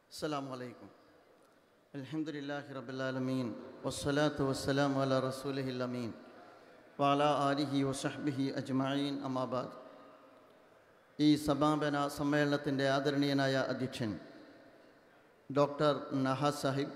السلام عليكم الحمد لله رب العالمين والصلاة والسلام على رسوله الأمين وعلى آله وصحبه أجمعين أما بعد ഈ സമാപന സമ്മേളനത്തിൻ്റെ ആദരണീയനായ അധ്യക്ഷൻ ഡോക്ടർ നഹ സാഹിബ്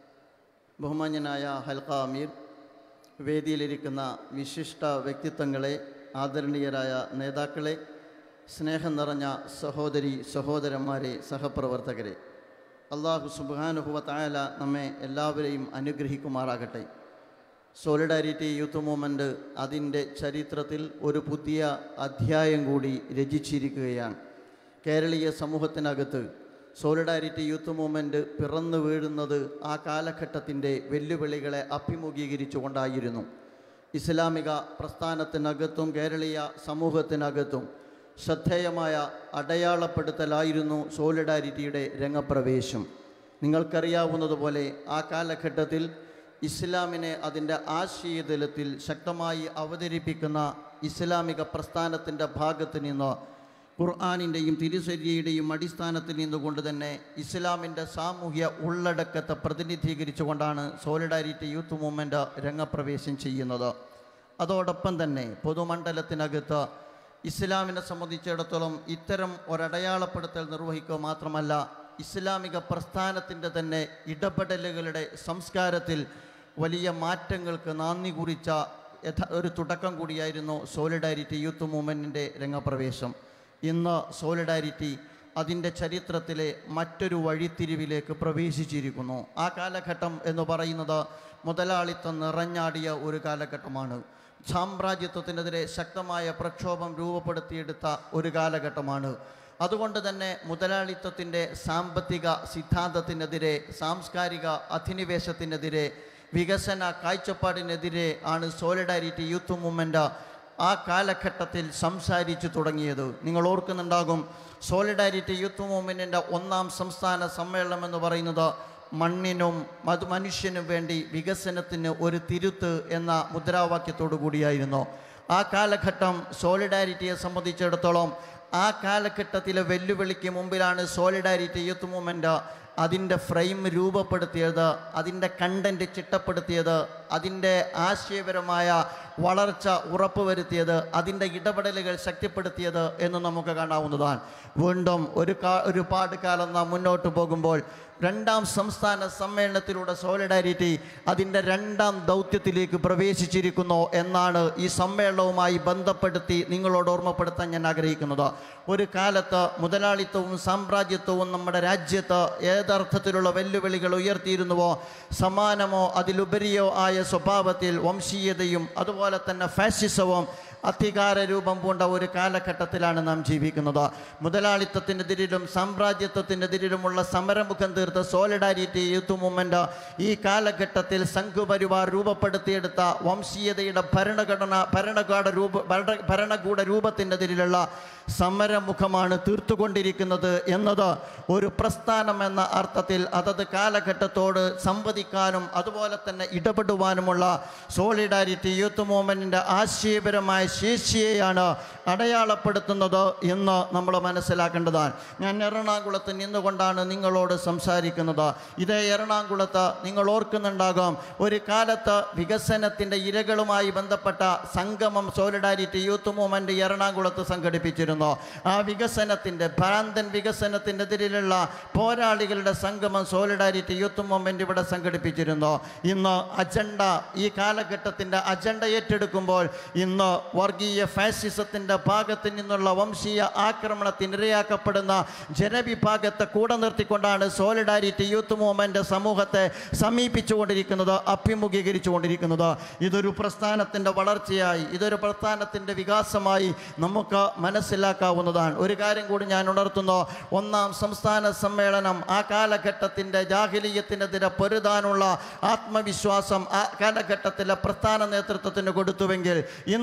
ബഹുമാന്യനായ ഹൽക്ക അമീർ വേദിയിലിരിക്കുന്ന വിശിഷ്ട വ്യക്തിത്വങ്ങളെ ആദരണീയരായ നേതാക്കളെ സ്നേഹം നിറഞ്ഞ സഹോദരി സഹോദരന്മാരെ സഹപ്രവർത്തകരെ അള്ളാഹു സുബാനുഹുവ തായാല നമ്മെ എല്ലാവരെയും അനുഗ്രഹിക്കുമാറാകട്ടെ സോളിഡാരിറ്റി യൂത്ത് മൂവ്മെൻറ്റ് അതിൻ്റെ ചരിത്രത്തിൽ ഒരു പുതിയ അധ്യായം കൂടി രചിച്ചിരിക്കുകയാണ് കേരളീയ സമൂഹത്തിനകത്ത് സോളിഡാരിറ്റി യൂത്ത് മൂവ്മെൻറ്റ് പിറന്നു വീഴുന്നത് ആ കാലഘട്ടത്തിൻ്റെ വെല്ലുവിളികളെ അഭിമുഖീകരിച്ചുകൊണ്ടായിരുന്നു ഇസ്ലാമിക പ്രസ്ഥാനത്തിനകത്തും കേരളീയ സമൂഹത്തിനകത്തും ശ്രദ്ധേയമായ അടയാളപ്പെടുത്തലായിരുന്നു സോളിഡാരിറ്റിയുടെ രംഗപ്രവേശം നിങ്ങൾക്കറിയാവുന്നതുപോലെ ആ കാലഘട്ടത്തിൽ ഇസ്ലാമിനെ അതിൻ്റെ ആശയതലത്തിൽ ശക്തമായി അവതരിപ്പിക്കുന്ന ഇസ്ലാമിക പ്രസ്ഥാനത്തിൻ്റെ ഭാഗത്ത് നിന്ന് ഖുർആാനിൻ്റെയും തിരുസരിയുടെയും അടിസ്ഥാനത്തിൽ നിന്നുകൊണ്ട് തന്നെ ഇസ്ലാമിൻ്റെ സാമൂഹ്യ ഉള്ളടക്കത്തെ പ്രതിനിധീകരിച്ചുകൊണ്ടാണ് സോളിഡാരിറ്റി യൂത്ത് മൂവ്മെൻറ്റ് രംഗപ്രവേശം ചെയ്യുന്നത് അതോടൊപ്പം തന്നെ പൊതുമണ്ഡലത്തിനകത്ത് ഇസ്ലാമിനെ സംബന്ധിച്ചിടത്തോളം ഇത്തരം ഒരടയാളപ്പെടുത്തൽ നിർവഹിക്കുക മാത്രമല്ല ഇസ്ലാമിക പ്രസ്ഥാനത്തിൻ്റെ തന്നെ ഇടപെടലുകളുടെ സംസ്കാരത്തിൽ വലിയ മാറ്റങ്ങൾക്ക് നാന്ദി കുറിച്ച യഥ ഒരു തുടക്കം കൂടിയായിരുന്നു സോളിഡാരിറ്റി യൂത്ത് മൂവ്മെൻറ്റിൻ്റെ രംഗപ്രവേശം ഇന്ന് സോളിഡാരിറ്റി അതിൻ്റെ ചരിത്രത്തിലെ മറ്റൊരു വഴിത്തിരിവിലേക്ക് പ്രവേശിച്ചിരിക്കുന്നു ആ കാലഘട്ടം എന്ന് പറയുന്നത് മുതലാളിത്തം നിറഞ്ഞാടിയ ഒരു കാലഘട്ടമാണ് സാമ്രാജ്യത്വത്തിനെതിരെ ശക്തമായ പ്രക്ഷോഭം രൂപപ്പെടുത്തിയെടുത്ത ഒരു കാലഘട്ടമാണ് അതുകൊണ്ട് തന്നെ മുതലാളിത്തത്തിൻ്റെ സാമ്പത്തിക സിദ്ധാന്തത്തിനെതിരെ സാംസ്കാരിക അധിനിവേശത്തിനെതിരെ വികസന കാഴ്ചപ്പാടിനെതിരെ ആണ് സോളിഡാരിറ്റി യൂത്ത് മൂവ്മെൻറ്റ് ആ കാലഘട്ടത്തിൽ സംസാരിച്ചു തുടങ്ങിയത് നിങ്ങൾ ഓർക്കുന്നുണ്ടാകും സോളിഡാരിറ്റി യൂത്ത് മൂവ്മെൻറ്റിൻ്റെ ഒന്നാം സംസ്ഥാന സമ്മേളനം എന്ന് പറയുന്നത് മണ്ണിനും മത് മനുഷ്യനും വേണ്ടി വികസനത്തിന് ഒരു തിരുത്ത് എന്ന മുദ്രാവാക്യത്തോടു കൂടിയായിരുന്നു ആ കാലഘട്ടം സോളിഡാരിറ്റിയെ സംബന്ധിച്ചിടത്തോളം ആ കാലഘട്ടത്തിലെ വെല്ലുവിളിക്ക് മുമ്പിലാണ് സോളിഡാരിറ്റി യൂത്ത് മൂവ്മെൻറ്റ് അതിൻ്റെ ഫ്രെയിം രൂപപ്പെടുത്തിയത് അതിൻ്റെ കണ്ടൻറ്റ് ചിട്ടപ്പെടുത്തിയത് അതിൻ്റെ ആശയപരമായ വളർച്ച ഉറപ്പുവരുത്തിയത് അതിൻ്റെ ഇടപെടലുകൾ ശക്തിപ്പെടുത്തിയത് എന്ന് നമുക്ക് കാണാവുന്നതാണ് വീണ്ടും ഒരു കാ ഒരുപാട് കാലം നാം മുന്നോട്ട് പോകുമ്പോൾ രണ്ടാം സംസ്ഥാന സമ്മേളനത്തിലൂടെ സോളിഡാരിറ്റി അതിൻ്റെ രണ്ടാം ദൗത്യത്തിലേക്ക് പ്രവേശിച്ചിരിക്കുന്നു എന്നാണ് ഈ സമ്മേളനവുമായി ബന്ധപ്പെടുത്തി നിങ്ങളോട് ഓർമ്മപ്പെടുത്താൻ ഞാൻ ആഗ്രഹിക്കുന്നത് ഒരു കാലത്ത് മുതലാളിത്തവും സാമ്രാജ്യത്വവും നമ്മുടെ രാജ്യത്ത് ഏതർത്ഥത്തിലുള്ള വെല്ലുവിളികൾ ഉയർത്തിയിരുന്നുവോ സമാനമോ അതിലുപരിയോ ആയ സ്വഭാവത്തിൽ വംശീയതയും അതുപോലെ തന്നെ ഫാഷിസവും അധികാര രൂപം പൂണ്ട ഒരു കാലഘട്ടത്തിലാണ് നാം ജീവിക്കുന്നത് മുതലാളിത്തത്തിനെതിരിലും സാമ്രാജ്യത്വത്തിനെതിരിലുമുള്ള സമരമുഖം തീർത്ത സോളിഡാരിറ്റി യൂത്ത് മൂവ്മെൻറ്റ് ഈ കാലഘട്ടത്തിൽ സംഘപരിവാർ രൂപപ്പെടുത്തിയെടുത്ത വംശീയതയുടെ ഭരണഘടന ഭരണകൂട രൂപ ഭരണ ഭരണകൂട രൂപത്തിനെതിരിലുള്ള സമരമുഖമാണ് തീർത്തുകൊണ്ടിരിക്കുന്നത് എന്നത് ഒരു പ്രസ്ഥാനം എന്ന അർത്ഥത്തിൽ അതത് കാലഘട്ടത്തോട് സംവദിക്കാനും അതുപോലെ തന്നെ ഇടപെടുവാനുമുള്ള സോളിഡാരിറ്റി യൂത്ത് മൂവ്മെൻറ്റിൻ്റെ ആശയപരമായ ശേഷിയെയാണ് അടയാളപ്പെടുത്തുന്നത് എന്ന് നമ്മൾ മനസ്സിലാക്കേണ്ടതാണ് ഞാൻ എറണാകുളത്ത് നിന്നുകൊണ്ടാണ് നിങ്ങളോട് സംസാരിക്കുന്നത് ഇതേ എറണാകുളത്ത് നിങ്ങൾ ഓർക്കുന്നുണ്ടാകാം ഒരു കാലത്ത് വികസനത്തിൻ്റെ ഇരകളുമായി ബന്ധപ്പെട്ട സംഗമം സോളിഡാരിറ്റി യൂത്ത് മൂവ്മെൻറ്റ് എറണാകുളത്ത് സംഘടിപ്പിച്ചിരുന്നു ആ വികസനത്തിൻ്റെ ഭ്രാന്തൻ വികസനത്തിനെതിരെയുള്ള പോരാളികളുടെ സംഗമം സോളിഡാരിറ്റി യൂത്ത് മൂവ്മെൻറ്റ് ഇവിടെ സംഘടിപ്പിച്ചിരുന്നു ഇന്ന് അജണ്ട ഈ കാലഘട്ടത്തിൻ്റെ അജണ്ട ഏറ്റെടുക്കുമ്പോൾ ഇന്ന് വർഗീയ ഫാസിസത്തിൻ്റെ ഭാഗത്ത് നിന്നുള്ള വംശീയ ആക്രമണത്തിന് ഇരയാക്കപ്പെടുന്ന ജനവിഭാഗത്തെ കൂടെ നിർത്തിക്കൊണ്ടാണ് സോളിഡാരിറ്റി യൂത്ത് മൂവ്മെൻറ്റ് സമൂഹത്തെ സമീപിച്ചുകൊണ്ടിരിക്കുന്നത് അഭിമുഖീകരിച്ചുകൊണ്ടിരിക്കുന്നത് ഇതൊരു പ്രസ്ഥാനത്തിൻ്റെ വളർച്ചയായി ഇതൊരു പ്രസ്ഥാനത്തിൻ്റെ വികാസമായി നമുക്ക് മനസ്സിലാക്കാവുന്നതാണ് ഒരു കാര്യം കൂടി ഞാൻ ഉണർത്തുന്നു ഒന്നാം സംസ്ഥാന സമ്മേളനം ആ കാലഘട്ടത്തിൻ്റെ ജാഹിലീയത്തിനെതിരെ പൊരുതാനുള്ള ആത്മവിശ്വാസം ആ കാലഘട്ടത്തിലെ പ്രസ്ഥാന നേതൃത്വത്തിന് കൊടുത്തുവെങ്കിൽ ഇന്ന് ഈ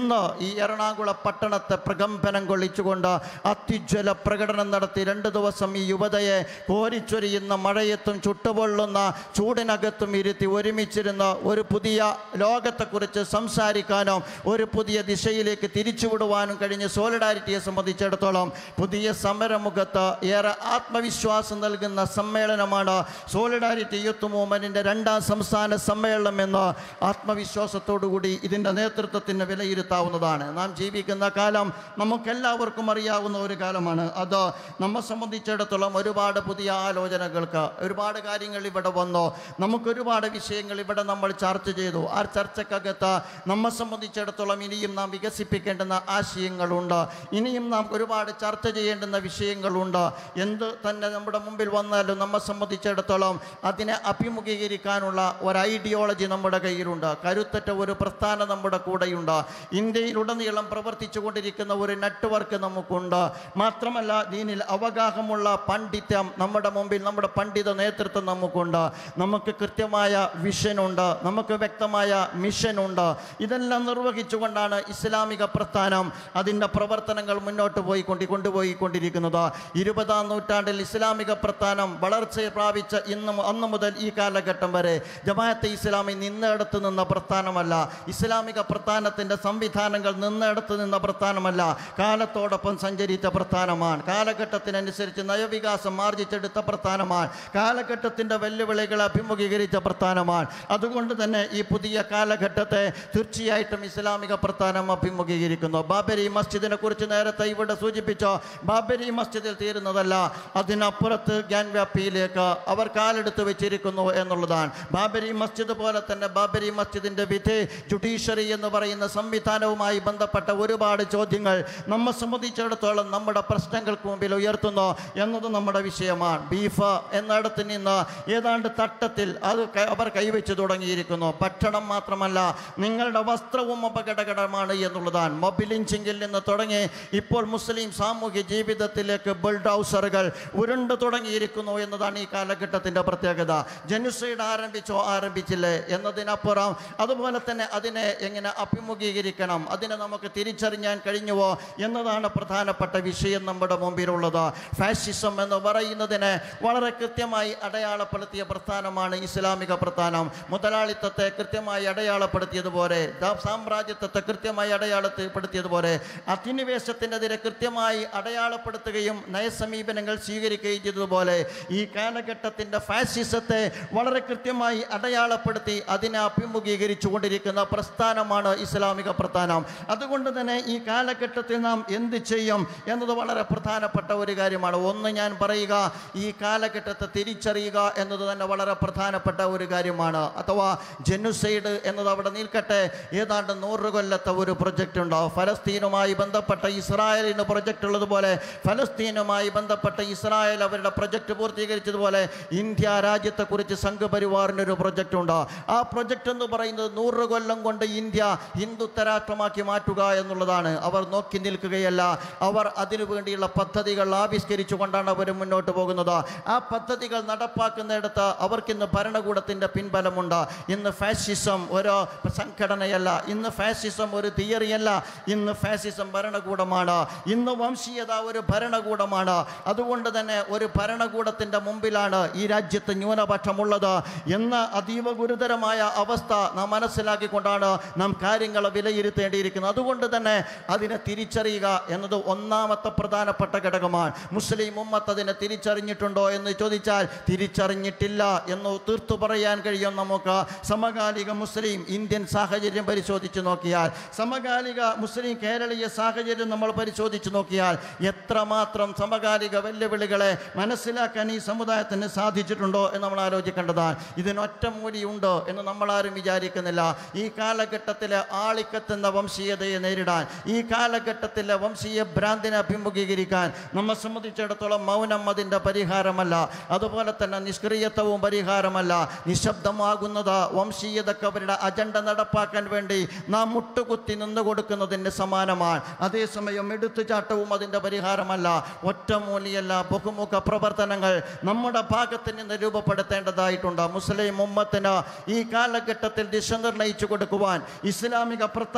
ഈ എറണാകുളം പട്ടണത്തെ പ്രകമ്പനം കൊള്ളിച്ചുകൊണ്ട് അത്യുജ്വല പ്രകടനം നടത്തി രണ്ട് ദിവസം ഈ യുവതയെ കോരിച്ചൊരിയുന്ന മഴയത്തും ചുട്ടുപൊള്ളുന്ന ചൂടിനകത്തും ഇരുത്തി ഒരുമിച്ചിരുന്ന ഒരു പുതിയ ലോകത്തെക്കുറിച്ച് സംസാരിക്കാനും ഒരു പുതിയ ദിശയിലേക്ക് തിരിച്ചുവിടുവാനും കഴിഞ്ഞ സോളിഡാരിറ്റിയെ സംബന്ധിച്ചിടത്തോളം പുതിയ സമരമുഖത്ത് ഏറെ ആത്മവിശ്വാസം നൽകുന്ന സമ്മേളനമാണ് സോളിഡാരിറ്റി യൂത്ത് മൂവ്മെൻറ്റിൻ്റെ രണ്ടാം സംസ്ഥാന സമ്മേളനം എന്ന് ആത്മവിശ്വാസത്തോടുകൂടി ഇതിൻ്റെ നേതൃത്വത്തിന് വിലയിരുത്താവുന്നതാണ് നാം ജീവിക്കുന്ന കാലം നമുക്കെല്ലാവർക്കും അറിയാവുന്ന ഒരു കാലമാണ് അത് നമ്മെ സംബന്ധിച്ചിടത്തോളം ഒരുപാട് പുതിയ ആലോചനകൾക്ക് ഒരുപാട് കാര്യങ്ങൾ ഇവിടെ വന്നു നമുക്ക് ഒരുപാട് വിഷയങ്ങൾ ഇവിടെ നമ്മൾ ചർച്ച ചെയ്തു ആ ചർച്ചക്കകത്ത് നമ്മെ സംബന്ധിച്ചിടത്തോളം ഇനിയും നാം വികസിപ്പിക്കേണ്ടുന്ന ആശയങ്ങളുണ്ട് ഇനിയും നാം ഒരുപാട് ചർച്ച ചെയ്യേണ്ടുന്ന വിഷയങ്ങളുണ്ട് എന്ത് തന്നെ നമ്മുടെ മുമ്പിൽ വന്നാലും നമ്മെ സംബന്ധിച്ചിടത്തോളം അതിനെ അഭിമുഖീകരിക്കാനുള്ള ഒരു ഐഡിയോളജി നമ്മുടെ കയ്യിലുണ്ട് കരുത്തറ്റ ഒരു പ്രസ്ഥാനം നമ്മുടെ കൂടെയുണ്ട് ഇന്ത്യയിലുടനീളം പ്രവർത്തിച്ചു കൊണ്ടിരിക്കുന്ന ഒരു നെറ്റ്വർക്ക് നമുക്കുണ്ട് മാത്രമല്ല ദീനിൽ അവഗാഹമുള്ള പണ്ഡിത്യം നമ്മുടെ മുമ്പിൽ നമ്മുടെ പണ്ഡിത നേതൃത്വം നമുക്കുണ്ട് നമുക്ക് കൃത്യമായ വിഷനുണ്ട് നമുക്ക് വ്യക്തമായ മിഷനുണ്ട് ഇതെല്ലാം നിർവഹിച്ചുകൊണ്ടാണ് ഇസ്ലാമിക പ്രസ്ഥാനം അതിൻ്റെ പ്രവർത്തനങ്ങൾ മുന്നോട്ട് പോയി കൊണ്ടി കൊണ്ടുപോയിക്കൊണ്ടിരിക്കുന്നത് ഇരുപതാം നൂറ്റാണ്ടിൽ ഇസ്ലാമിക പ്രസ്ഥാനം വളർച്ച പ്രാപിച്ച ഇന്ന് മു- അന്ന് മുതൽ ഈ കാലഘട്ടം വരെ ജമാഅത്തെ ഇസ്ലാമി നിന്നിടത്ത് നിന്ന പ്രസ്ഥാനമല്ല ഇസ്ലാമിക പ്രസ്ഥാനത്തിൻ്റെ സംവിധാനങ്ങൾ നിന്നിടത്ത് നിന്ന പ്രസ്ഥാനമല്ല കാലത്തോടൊപ്പം സഞ്ചരിച്ച പ്രസ്ഥാനമാണ് കാലഘട്ടത്തിനനുസരിച്ച് നയവികാസം ആർജിച്ചെടുത്ത പ്രസ്ഥാനമാണ് കാലഘട്ടത്തിൻ്റെ വെല്ലുവിളികളെ അഭിമുഖീകരിച്ച പ്രസ്ഥാനമാണ് അതുകൊണ്ട് തന്നെ ഈ പുതിയ കാലഘട്ടത്തെ തീർച്ചയായിട്ടും ഇസ്ലാമിക പ്രസ്ഥാനം അഭിമുഖീകരിക്കുന്നു ബാബരി മസ്ജിദിനെ കുറിച്ച് നേരത്തെ ഇവിടെ സൂചിപ്പിച്ചോ ബാബരി മസ്ജിദിൽ തീരുന്നതല്ല അതിനപ്പുറത്ത് ഗ്യാൻവ്യാപ്പിയിലേക്ക് അവർ കാലെടുത്ത് വെച്ചിരിക്കുന്നു എന്നുള്ളതാണ് ബാബരി മസ്ജിദ് പോലെ തന്നെ ബാബരി മസ്ജിദിൻ്റെ വിധി ജുഡീഷ്യറി എന്ന് പറയുന്ന സംവിധാനവുമായി ബന്ധപ്പെട്ട ഒരുപാട് ചോദ്യങ്ങൾ നമ്മെ സംബന്ധിച്ചിടത്തോളം നമ്മുടെ പ്രശ്നങ്ങൾക്ക് മുമ്പിൽ ഉയർത്തുന്നു എന്നത് നമ്മുടെ വിഷയമാണ് ബീഫ് എന്നിടത്ത് നിന്ന് ഏതാണ്ട് തട്ടത്തിൽ അത് ക- അവർ കൈവച്ച് തുടങ്ങിയിരിക്കുന്നു ഭക്ഷണം മാത്രമല്ല നിങ്ങളുടെ വസ്ത്രവും അപകടകരമാണ് എന്നുള്ളതാണ് മൊബിലിഞ്ചിങ്ങിൽ നിന്ന് തുടങ്ങി ഇപ്പോൾ മുസ്ലിം സാമൂഹ്യ ജീവിതത്തിലേക്ക് ബിൽഡൗസറുകൾ ഉരുണ്ടു തുടങ്ങിയിരിക്കുന്നു എന്നതാണ് ഈ കാലഘട്ടത്തിൻ്റെ പ്രത്യേകത ജനുസൈഡ് ആരംഭിച്ചോ ആരംഭിച്ചില്ലേ എന്നതിനപ്പുറം അതുപോലെ തന്നെ അതിനെ എങ്ങനെ അഭിമുഖീകരിക്കണം അതിനെ നമുക്ക് തിരിച്ചറിയാൻ കഴിഞ്ഞുവോ എന്നതാണ് പ്രധാനപ്പെട്ട വിഷയം നമ്മുടെ മുമ്പിലുള്ളത് ഫാഷിസം എന്ന് പറയുന്നതിനെ വളരെ കൃത്യമായി അടയാളപ്പെടുത്തിയ പ്രസ്ഥാനമാണ് ഇസ്ലാമിക പ്രസ്ഥാനം മുതലാളിത്തത്തെ കൃത്യമായി അടയാളപ്പെടുത്തിയതുപോലെ ദാ- സാമ്രാജ്യത്വത്തെ കൃത്യമായി അടയാളപ്പെടുത്തിയതുപോലെ അധിനിവേശത്തിനെതിരെ കൃത്യമായി അടയാളപ്പെടുത്തുകയും നയസമീപനങ്ങൾ സ്വീകരിക്കുകയും ചെയ്തതുപോലെ ഈ കാലഘട്ടത്തിൻ്റെ ഫാഷിസത്തെ വളരെ കൃത്യമായി അടയാളപ്പെടുത്തി അതിനെ അഭിമുഖീകരിച്ചു കൊണ്ടിരിക്കുന്ന പ്രസ്ഥാനമാണ് ഇസ്ലാമിക പ്രസ്ഥാനം അതുകൊണ്ട് തന്നെ ഈ കാലഘട്ടത്തിൽ നാം എന്ത് ചെയ്യും എന്നത് വളരെ പ്രധാനപ്പെട്ട ഒരു കാര്യമാണ് ഒന്ന് ഞാൻ പറയുക ഈ കാലഘട്ടത്തെ തിരിച്ചറിയുക എന്നത് തന്നെ വളരെ പ്രധാനപ്പെട്ട ഒരു കാര്യമാണ് അഥവാ ജെനുസൈഡ് എന്നത് അവിടെ നിൽക്കട്ടെ ഏതാണ്ട് നൂറ് കൊല്ലത്തെ ഒരു പ്രൊജക്റ്റ് ഉണ്ടോ ഫലസ്തീനുമായി ബന്ധപ്പെട്ട ഇസ്രായേലിന് പ്രൊജക്റ്റ് ഉള്ളതുപോലെ ഫലസ്തീനുമായി ബന്ധപ്പെട്ട ഇസ്രായേൽ അവരുടെ പ്രൊജക്റ്റ് പൂർത്തീകരിച്ചതുപോലെ ഇന്ത്യ രാജ്യത്തെക്കുറിച്ച് സംഘപരിവാറിനൊരു പ്രൊജക്റ്റ് ഉണ്ട് ആ പ്രൊജക്റ്റ് എന്ന് പറയുന്നത് നൂറ് കൊല്ലം കൊണ്ട് ഇന്ത്യ ഹിന്ദുത്വരാഷ്ട്രമാക്കി മാറ്റുക എന്നുള്ളതാണ് അവർ നോക്കി നിൽക്കുകയല്ല അവർ അതിനു വേണ്ടിയുള്ള പദ്ധതികൾ ആവിഷ്കരിച്ചുകൊണ്ടാണ് അവർ മുന്നോട്ട് പോകുന്നത് ആ പദ്ധതികൾ നടപ്പാക്കുന്നിടത്ത് അവർക്കിന്ന് ഭരണകൂടത്തിൻ്റെ പിൻബലമുണ്ട് ഇന്ന് ഫാഷിസം ഒരു സംഘടനയല്ല ഇന്ന് ഫാഷിസം ഒരു തിയറിയല്ല ഇന്ന് ഫാഷിസം ഭരണകൂടമാണ് ഇന്ന് വംശീയത ഒരു ഭരണകൂടമാണ് അതുകൊണ്ട് തന്നെ ഒരു ഭരണകൂടത്തിൻ്റെ മുമ്പിലാണ് ഈ രാജ്യത്ത് ന്യൂനപക്ഷമുള്ളത് എന്ന അതീവ ഗുരുതരമായ അവസ്ഥ നാം മനസ്സിലാക്കിക്കൊണ്ടാണ് നാം കാര്യങ്ങളെ വിലയിരുത്തേണ്ടിയിരിക്കുന്നത് അതുകൊണ്ട് തന്നെ അതിനെ തിരിച്ചറിയുക എന്നത് ഒന്നാമത്തെ പ്രധാനപ്പെട്ട ഘടകമാണ് മുസ്ലിം ഉമ്മത്ത് അതിനെ തിരിച്ചറിഞ്ഞിട്ടുണ്ടോ എന്ന് ചോദിച്ചാൽ തിരിച്ചറിഞ്ഞിട്ടില്ല എന്ന് തീർത്തു പറയാൻ കഴിയും നമുക്ക് സമകാലിക മുസ്ലിം ഇന്ത്യൻ സാഹചര്യം പരിശോധിച്ച് നോക്കിയാൽ സമകാലിക മുസ്ലിം കേരളീയ സാഹചര്യം നമ്മൾ പരിശോധിച്ച് നോക്കിയാൽ എത്രമാത്രം സമകാലിക വെല്ലുവിളികളെ മനസ്സിലാക്കാൻ ഈ സമുദായത്തിന് സാധിച്ചിട്ടുണ്ടോ എന്ന് നമ്മൾ ആലോചിക്കേണ്ടതാണ് ഇതിനൊറ്റ മൂലിയുണ്ട് എന്ന് നമ്മളാരും വിചാരിക്കുന്നില്ല ഈ കാലഘട്ടത്തിലെ ആളിക്കത്തുന്ന വംശീയതയെ നേരിടാൻ ഈ കാലഘട്ടത്തിലെ വംശീയ ഭ്രാന്തിനെ അഭിമുഖീകരിക്കാൻ നമ്മെ സംബന്ധിച്ചിടത്തോളം മൗനം അതിൻ്റെ പരിഹാരമല്ല അതുപോലെ തന്നെ നിഷ്ക്രിയത്വവും പരിഹാരമല്ല നിശബ്ദമാകുന്നത് വംശീയതക്ക് അവരുടെ അജണ്ട നടപ്പാക്കാൻ വേണ്ടി നാം മുട്ടുകുത്തി നിന്ന് കൊടുക്കുന്നതിന് സമാനമാണ് അതേസമയം എടുത്തുചാട്ടവും അതിൻ്റെ പരിഹാരമല്ല ഒറ്റമൂലിയല്ല ബഹുമുഖ പ്രവർത്തനങ്ങൾ നമ്മുടെ ഭാഗത്ത് നിന്ന് രൂപപ്പെടുത്തേണ്ടതായിട്ടുണ്ട് മുസ്ലിം ഉമ്മത്തിന് ഈ കാലഘട്ടത്തിൽ ദിശ നിർണയിച്ചു കൊടുക്കുവാൻ ഇസ്ലാമിക പ്രസ്ഥാനത്തിന്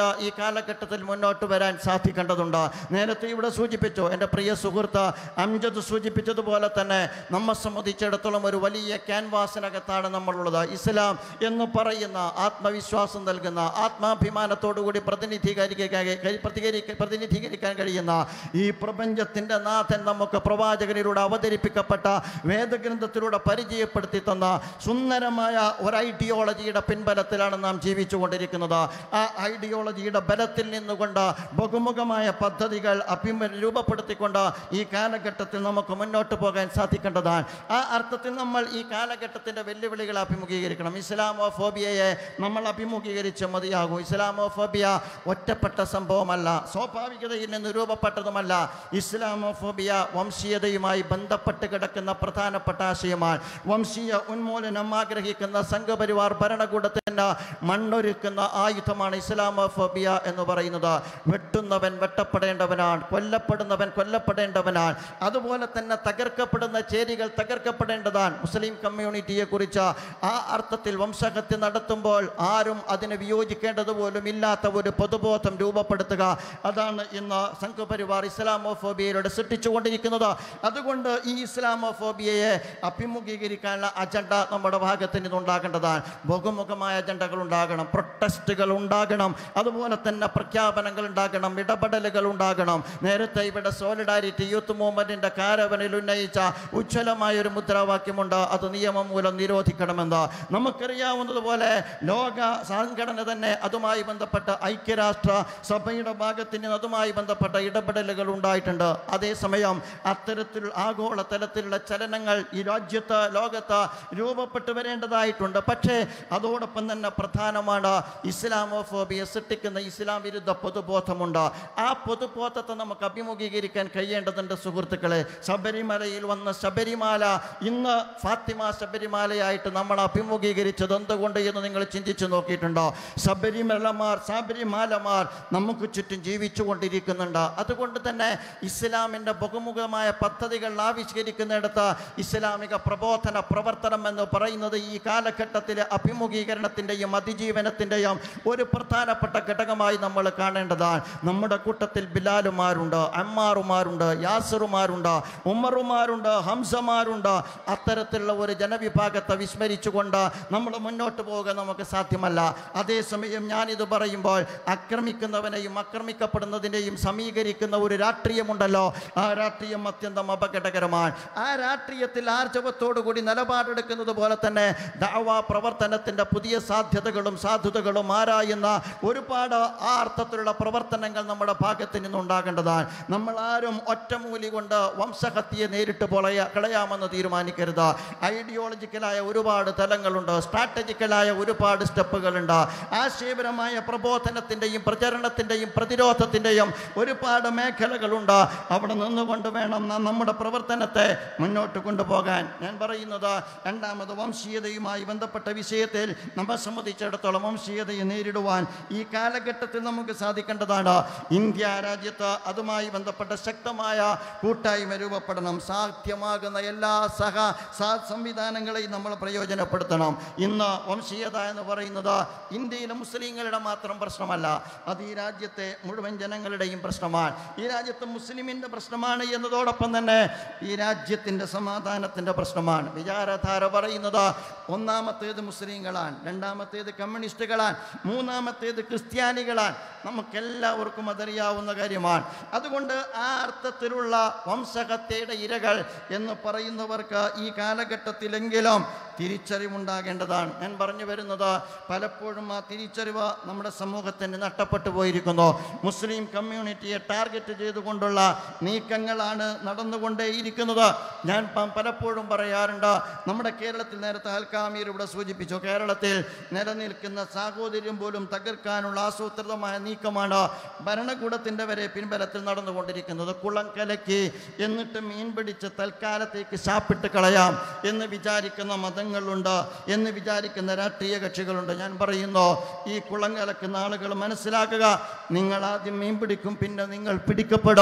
ഈ കാലഘട്ടത്തിൽ മുന്നോട്ട് വരാൻ സാധിക്കേണ്ടതുണ്ട് നേരത്തെ ഇവിടെ സൂചിപ്പിച്ചു എൻ്റെ പ്രിയ സുഹൃത്ത് അംജദ് സൂചിപ്പിച്ചതുപോലെ തന്നെ നമ്മെ സംബന്ധിച്ചിടത്തോളം ഒരു വലിയ ക്യാൻവാസിനകത്താണ് നമ്മളുള്ളത് ഇസ്ലാം എന്ന് പറയുന്ന ആത്മവിശ്വാസം നൽകുന്ന ആത്മാഭിമാനത്തോടുകൂടി പ്രതിനിധീകരിക്കാൻ പ്രതികരിക്കാൻ പ്രതിനിധീകരിക്കാൻ കഴിയുന്ന ഈ പ്രപഞ്ചത്തിൻ്റെ നാഥൻ നമുക്ക് പ്രവാചകനിലൂടെ അവതരിപ്പിക്കപ്പെട്ട വേദഗ്രന്ഥത്തിലൂടെ പരിചയപ്പെടുത്തി തന്ന സുന്ദരമായ ഒരു ഐഡിയോളജിയുടെ പിൻബലത്തിലാണ് നാം ജീവിച്ചുകൊണ്ടിരിക്കുന്നത് ആ ഐഡിയോളജിയുടെ ബലത്തിൽ നിന്നുകൊണ്ട് ബഹുമുഖമായ പദ്ധതികൾ അഭിമ രൂപപ്പെടുത്തിക്കൊണ്ട് ഈ കാലഘട്ടത്തിൽ നമുക്ക് മുന്നോട്ട് പോകാൻ സാധിക്കേണ്ടതാണ് ആ അർത്ഥത്തിൽ നമ്മൾ ഈ കാലഘട്ടത്തിൻ്റെ വെല്ലുവിളികളെ അഭിമുഖീകരിക്കണം ഇസ്ലാമോഫോബിയയെ നമ്മൾ അഭിമുഖീകരിച്ച് മതിയാകും ഇസ്ലാമോഫോബിയ ഒറ്റപ്പെട്ട സംഭവമല്ല സ്വാഭാവികതയിൽ നിന്ന് രൂപപ്പെട്ടതുമല്ല ഇസ്ലാമോഫോബിയ വംശീയതയുമായി ബന്ധപ്പെട്ട് കിടക്കുന്ന പ്രധാനപ്പെട്ട ആശയമാണ് വംശീയ ഉന്മൂലനം ആഗ്രഹിക്കുന്ന സംഘപരിവാർ ഭരണകൂടത്തിന് മണ്ണൊരുക്കുന്ന ആയുധമാണ് ഇസ്ലാമോഫോബിയ എന്ന് പറയുന്നത് വെട്ടുന്നവൻ വെട്ടപ്പെടേണ്ടവനാണ് കൊല്ലപ്പെടുന്നവൻ കൊല്ലപ്പെടേണ്ടവനാണ് അതുപോലെ തന്നെ തകർക്കപ്പെടുന്ന ചേരികൾ തകർക്കപ്പെടേണ്ടതാണ് മുസ്ലിം കമ്മ്യൂണിറ്റിയെ കുറിച്ച് ആ അർത്ഥത്തിൽ വംശഹത്യ നടത്തുമ്പോൾ ആരും അതിന് വിയോജിക്കേണ്ടത് പോലും ഇല്ലാത്ത ഒരു പൊതുബോധം രൂപപ്പെടുത്തുക അതാണ് ഇന്ന് സംഘപരിവാർ ഇസ്ലാമോഫോബിയയിലൂടെ സൃഷ്ടിച്ചുകൊണ്ടിരിക്കുന്നത് അതുകൊണ്ട് ഈ ഇസ്ലാമോഫോബിയയെ അഭിമുഖീകരിക്കാനുള്ള അജണ്ട നമ്മുടെ ഭാഗത്ത് നിന്നുണ്ടാകേണ്ടതാണ് ബഹുമുഖമായ അജണ്ടകൾ ഉണ്ടാകണം പ്രൊട്ടസ്റ്റുകൾ ഉണ്ടാകണം അതുപോലെ തന്നെ പ്രഖ്യാപനങ്ങൾ ഉണ്ടാകണം ഇടപെടലുകൾ ഉണ്ടാകണം നേരത്തെ ഇവിടെ സോളിഡാരിറ്റി യൂത്ത് മൂവ്മെന്റിന്റെ കാരവനിൽ ഉന്നയിച്ച ഉജ്ജ്വലമായ ഒരു മുദ്രാവാക്യമുണ്ട് അത് നിയമം മൂലം നിരോധിക്കണമെന്ന് നമുക്കറിയാവുന്നതുപോലെ ലോക സംഘടന തന്നെ അതുമായി ബന്ധപ്പെട്ട ഐക്യരാഷ്ട്ര സഭയുടെ ഭാഗത്ത് നിന്ന് അതുമായി ബന്ധപ്പെട്ട ഇടപെടലുകൾ ഉണ്ടായിട്ടുണ്ട് അതേസമയം അത്തരത്തിൽ ആഗോള തലത്തിലുള്ള ചലനങ്ങൾ ഈ രാജ്യത്ത് ലോകത്ത് രൂപപ്പെട്ടു വരേണ്ടതായിട്ടുണ്ട് പക്ഷേ അതോടൊപ്പം തന്നെ പ്രധാനമാണ് ഇസ്ലാമോഫോബിയ സൃഷ്ടിക്കുന്ന ഇസ്ലാം വിരുദ്ധ പൊതുബോധമുണ്ട് ആ പൊതുബോധത്തെ നമുക്ക് അഭിമുഖീകരിക്കാൻ കഴിയേണ്ടതുണ്ട് സുഹൃത്തുക്കളെ ശബരിമലയിൽ വന്ന ശബരിമാല ഇന്ന് ഫാത്തിമ ശബരിമാലയായിട്ട് നമ്മൾ അഭിമുഖീകരിച്ചത് എന്തുകൊണ്ട് എന്ന് നിങ്ങൾ ചിന്തിച്ചു നോക്കിയിട്ടുണ്ടോ ശബരിമലമാർ ശബരിമാലമാർ നമുക്ക് ചുറ്റും ജീവിച്ചു കൊണ്ടിരിക്കുന്നുണ്ട് അതുകൊണ്ട് തന്നെ ഇസ്ലാമിൻ്റെ ബഹുമുഖമായ പദ്ധതികൾ ആവിഷ്കരിക്കുന്നിടത്ത് ഇസ്ലാമിക പ്രബോധന പ്രവർത്തനം എന്ന് പറയുന്നത് ഈ കാലഘട്ടത്തിലെ അഭിമുഖീകരണത്തിൻ്റെയും അതിജീവനത്തിൻ്റെയും ഒരു പ്രധാനപ്പെട്ട ഘടകമായി നമ്മൾ കാണേണ്ടതാണ് നമ്മുടെ കൂട്ടത്തിൽ ബിലാലുമാരുണ്ട് അമ്മാറുമാരുണ്ട് യാസറുമാരുണ്ട് ഉമ്മറുമാരുണ്ട് ഹംസമാരുണ്ട് അത്തരത്തിലുള്ള ഒരു ജനവിഭാഗത്തെ വിസ്മരിച്ചുകൊണ്ട് നമ്മൾ മുന്നോട്ട് പോകാൻ നമുക്ക് സാധ്യമല്ല അതേസമയം ഞാനിത് പറയുമ്പോൾ ആക്രമിക്കുന്നവനെയും ആക്രമിക്കപ്പെടുന്നതിനെയും സമീകരിക്കുന്ന ഒരു രാഷ്ട്രീയമുണ്ടല്ലോ ആ രാഷ്ട്രീയം അത്യന്തം അപകടകരമാണ് ആ രാഷ്ട്രീയത്തിൽ ആർജവത്തോടു കൂടി നിലപാടെടുക്കുന്നത് പോലെ തന്നെ ദാവാ പ്രവർത്തനത്തിൻ്റെ പുതിയ സാധ്യതകളും സാധുതകളും ആരായുന്ന ഒരുപാട് ആ അർത്ഥത്തിലുള്ള പ്രവർത്തനങ്ങൾ നമ്മുടെ ഭാഗത്ത് നിന്നുണ്ടാകേണ്ടതാണ് നമ്മൾ ആരും ഒറ്റമൂലി കൊണ്ട് വംശഹത്യയെ നേരിട്ട് പൊളയ കളയാമെന്ന് തീരുമാനിക്കരുത് ഐഡിയോളജിക്കലായ ഒരുപാട് തലങ്ങളുണ്ട് സ്ട്രാറ്റജിക്കലായ ഒരുപാട് സ്റ്റെപ്പുകളുണ്ട് ആശയപരമായ പ്രബോധനത്തിൻ്റെയും പ്രചരണത്തിൻ്റെയും പ്രതിരോധത്തിൻ്റെയും ഒരുപാട് മേഖലകളുണ്ട് അവിടെ നിന്നുകൊണ്ട് വേണം നാം നമ്മുടെ പ്രവർത്തനത്തെ മുന്നോട്ട് കൊണ്ടുപോകാൻ ഞാൻ പറയുന്നത് രണ്ടാമത് വംശീയതയുമായി ബന്ധപ്പെട്ട വിഷയത്തിൽ നമ്മെ സംബന്ധിച്ചിടത്തോളം വംശീയതയെ നേരിടുവാൻ ഈ കാലഘട്ടത്തിൽ നമുക്ക് സാധിക്കേണ്ടതാണ് ഇന്ത്യ രാജ്യത്ത് അതുമായി ബന്ധപ്പെട്ട ശക്തമായ കൂട്ടായ്മ രൂപപ്പെടണം സാധ്യമാകുന്ന എല്ലാ സഹ സാ സംവിധാനങ്ങളെയും നമ്മൾ പ്രയോജനപ്പെടുത്തണം ഇന്ന് വംശീയത എന്ന് പറയുന്നത് ഇന്ത്യയിലെ മുസ്ലിങ്ങളുടെ മാത്രം പ്രശ്നമല്ല അത് ഈ രാജ്യത്തെ മുഴുവൻ ജനങ്ങളുടെയും പ്രശ്നമാണ് ഈ രാജ്യത്തെ മുസ്ലിമിൻ്റെ പ്രശ്നമാണ് എന്നതോടൊപ്പം തന്നെ ഈ രാജ്യത്തിൻ്റെ സമാധാനത്തിൻ്റെ പ്രശ്നമാണ് വിചാരധാര പറയുന്നത് ഒന്നാമത്തേത് മുസ്ലിങ്ങളാണ് രണ്ടാമത്തേത് കമ്മ്യൂണിസ്റ്റുകളാണ് മൂന്നാമത്തേത് ക്രിസ്ത്യാനികളാണ് നമുക്കെല്ലാവർക്കും അതറിയാവുന്ന കാര്യമാണ് അതുകൊണ്ട് ആ അർത്ഥത്തിലുള്ള വംശഹത്യയുടെ ഇരകൾ എന്ന് പറയുന്നവർക്ക് ഈ കാലഘട്ടത്തിലെങ്കിലും തിരിച്ചറിവുണ്ടാകേണ്ടതാണ് ഞാൻ പറഞ്ഞു വരുന്നത് പലപ്പോഴും ആ തിരിച്ചറിവ് നമ്മുടെ സമൂഹത്തിന് നഷ്ടപ്പെട്ടു പോയിരിക്കുന്നു മുസ്ലിം കമ്മ്യൂണിറ്റിയെ ടാർഗറ്റ് ചെയ്തുകൊണ്ടുള്ള നീക്കങ്ങളാണ് നടന്നുകൊണ്ടേയിരിക്കുന്നത് ഞാൻ പ- പലപ്പോഴും പറയാറുണ്ട് നമ്മുടെ കേരളത്തിൽ നേരത്തെ അൽക്കാമീർ ഇവിടെ സൂചിപ്പിച്ചു കേരളത്തിൽ നിലനിൽക്കുന്ന സാഹോദര്യം പോലും തകർക്കാനുള്ള ആസൂത്രിതമായ നീക്കമാണ് ഭരണകൂടത്തിൻ്റെ വരെ പിൻബലത്തിൽ നടന്നുകൊണ്ടിരിക്കുന്നത് കുളം കലക്കി എന്നിട്ട് മീൻ പിടിച്ച് തൽക്കാലത്തേക്ക് ശാപ്പിട്ട് കളയാം എന്ന് വിചാരിക്കുന്ന മതങ്ങളുണ്ട് എന്ന് വിചാരിക്കുന്ന രാഷ്ട്രീയ കക്ഷികളുണ്ട് ഞാൻ പറയുന്നു ഈ കുളം കലക്കുന്ന ആളുകൾ മനസ്സിലാക്കുക നിങ്ങൾ ആദ്യം മീൻ പിടിക്കും പിന്നെ നിങ്ങൾ പിടിക്കപ്പെടും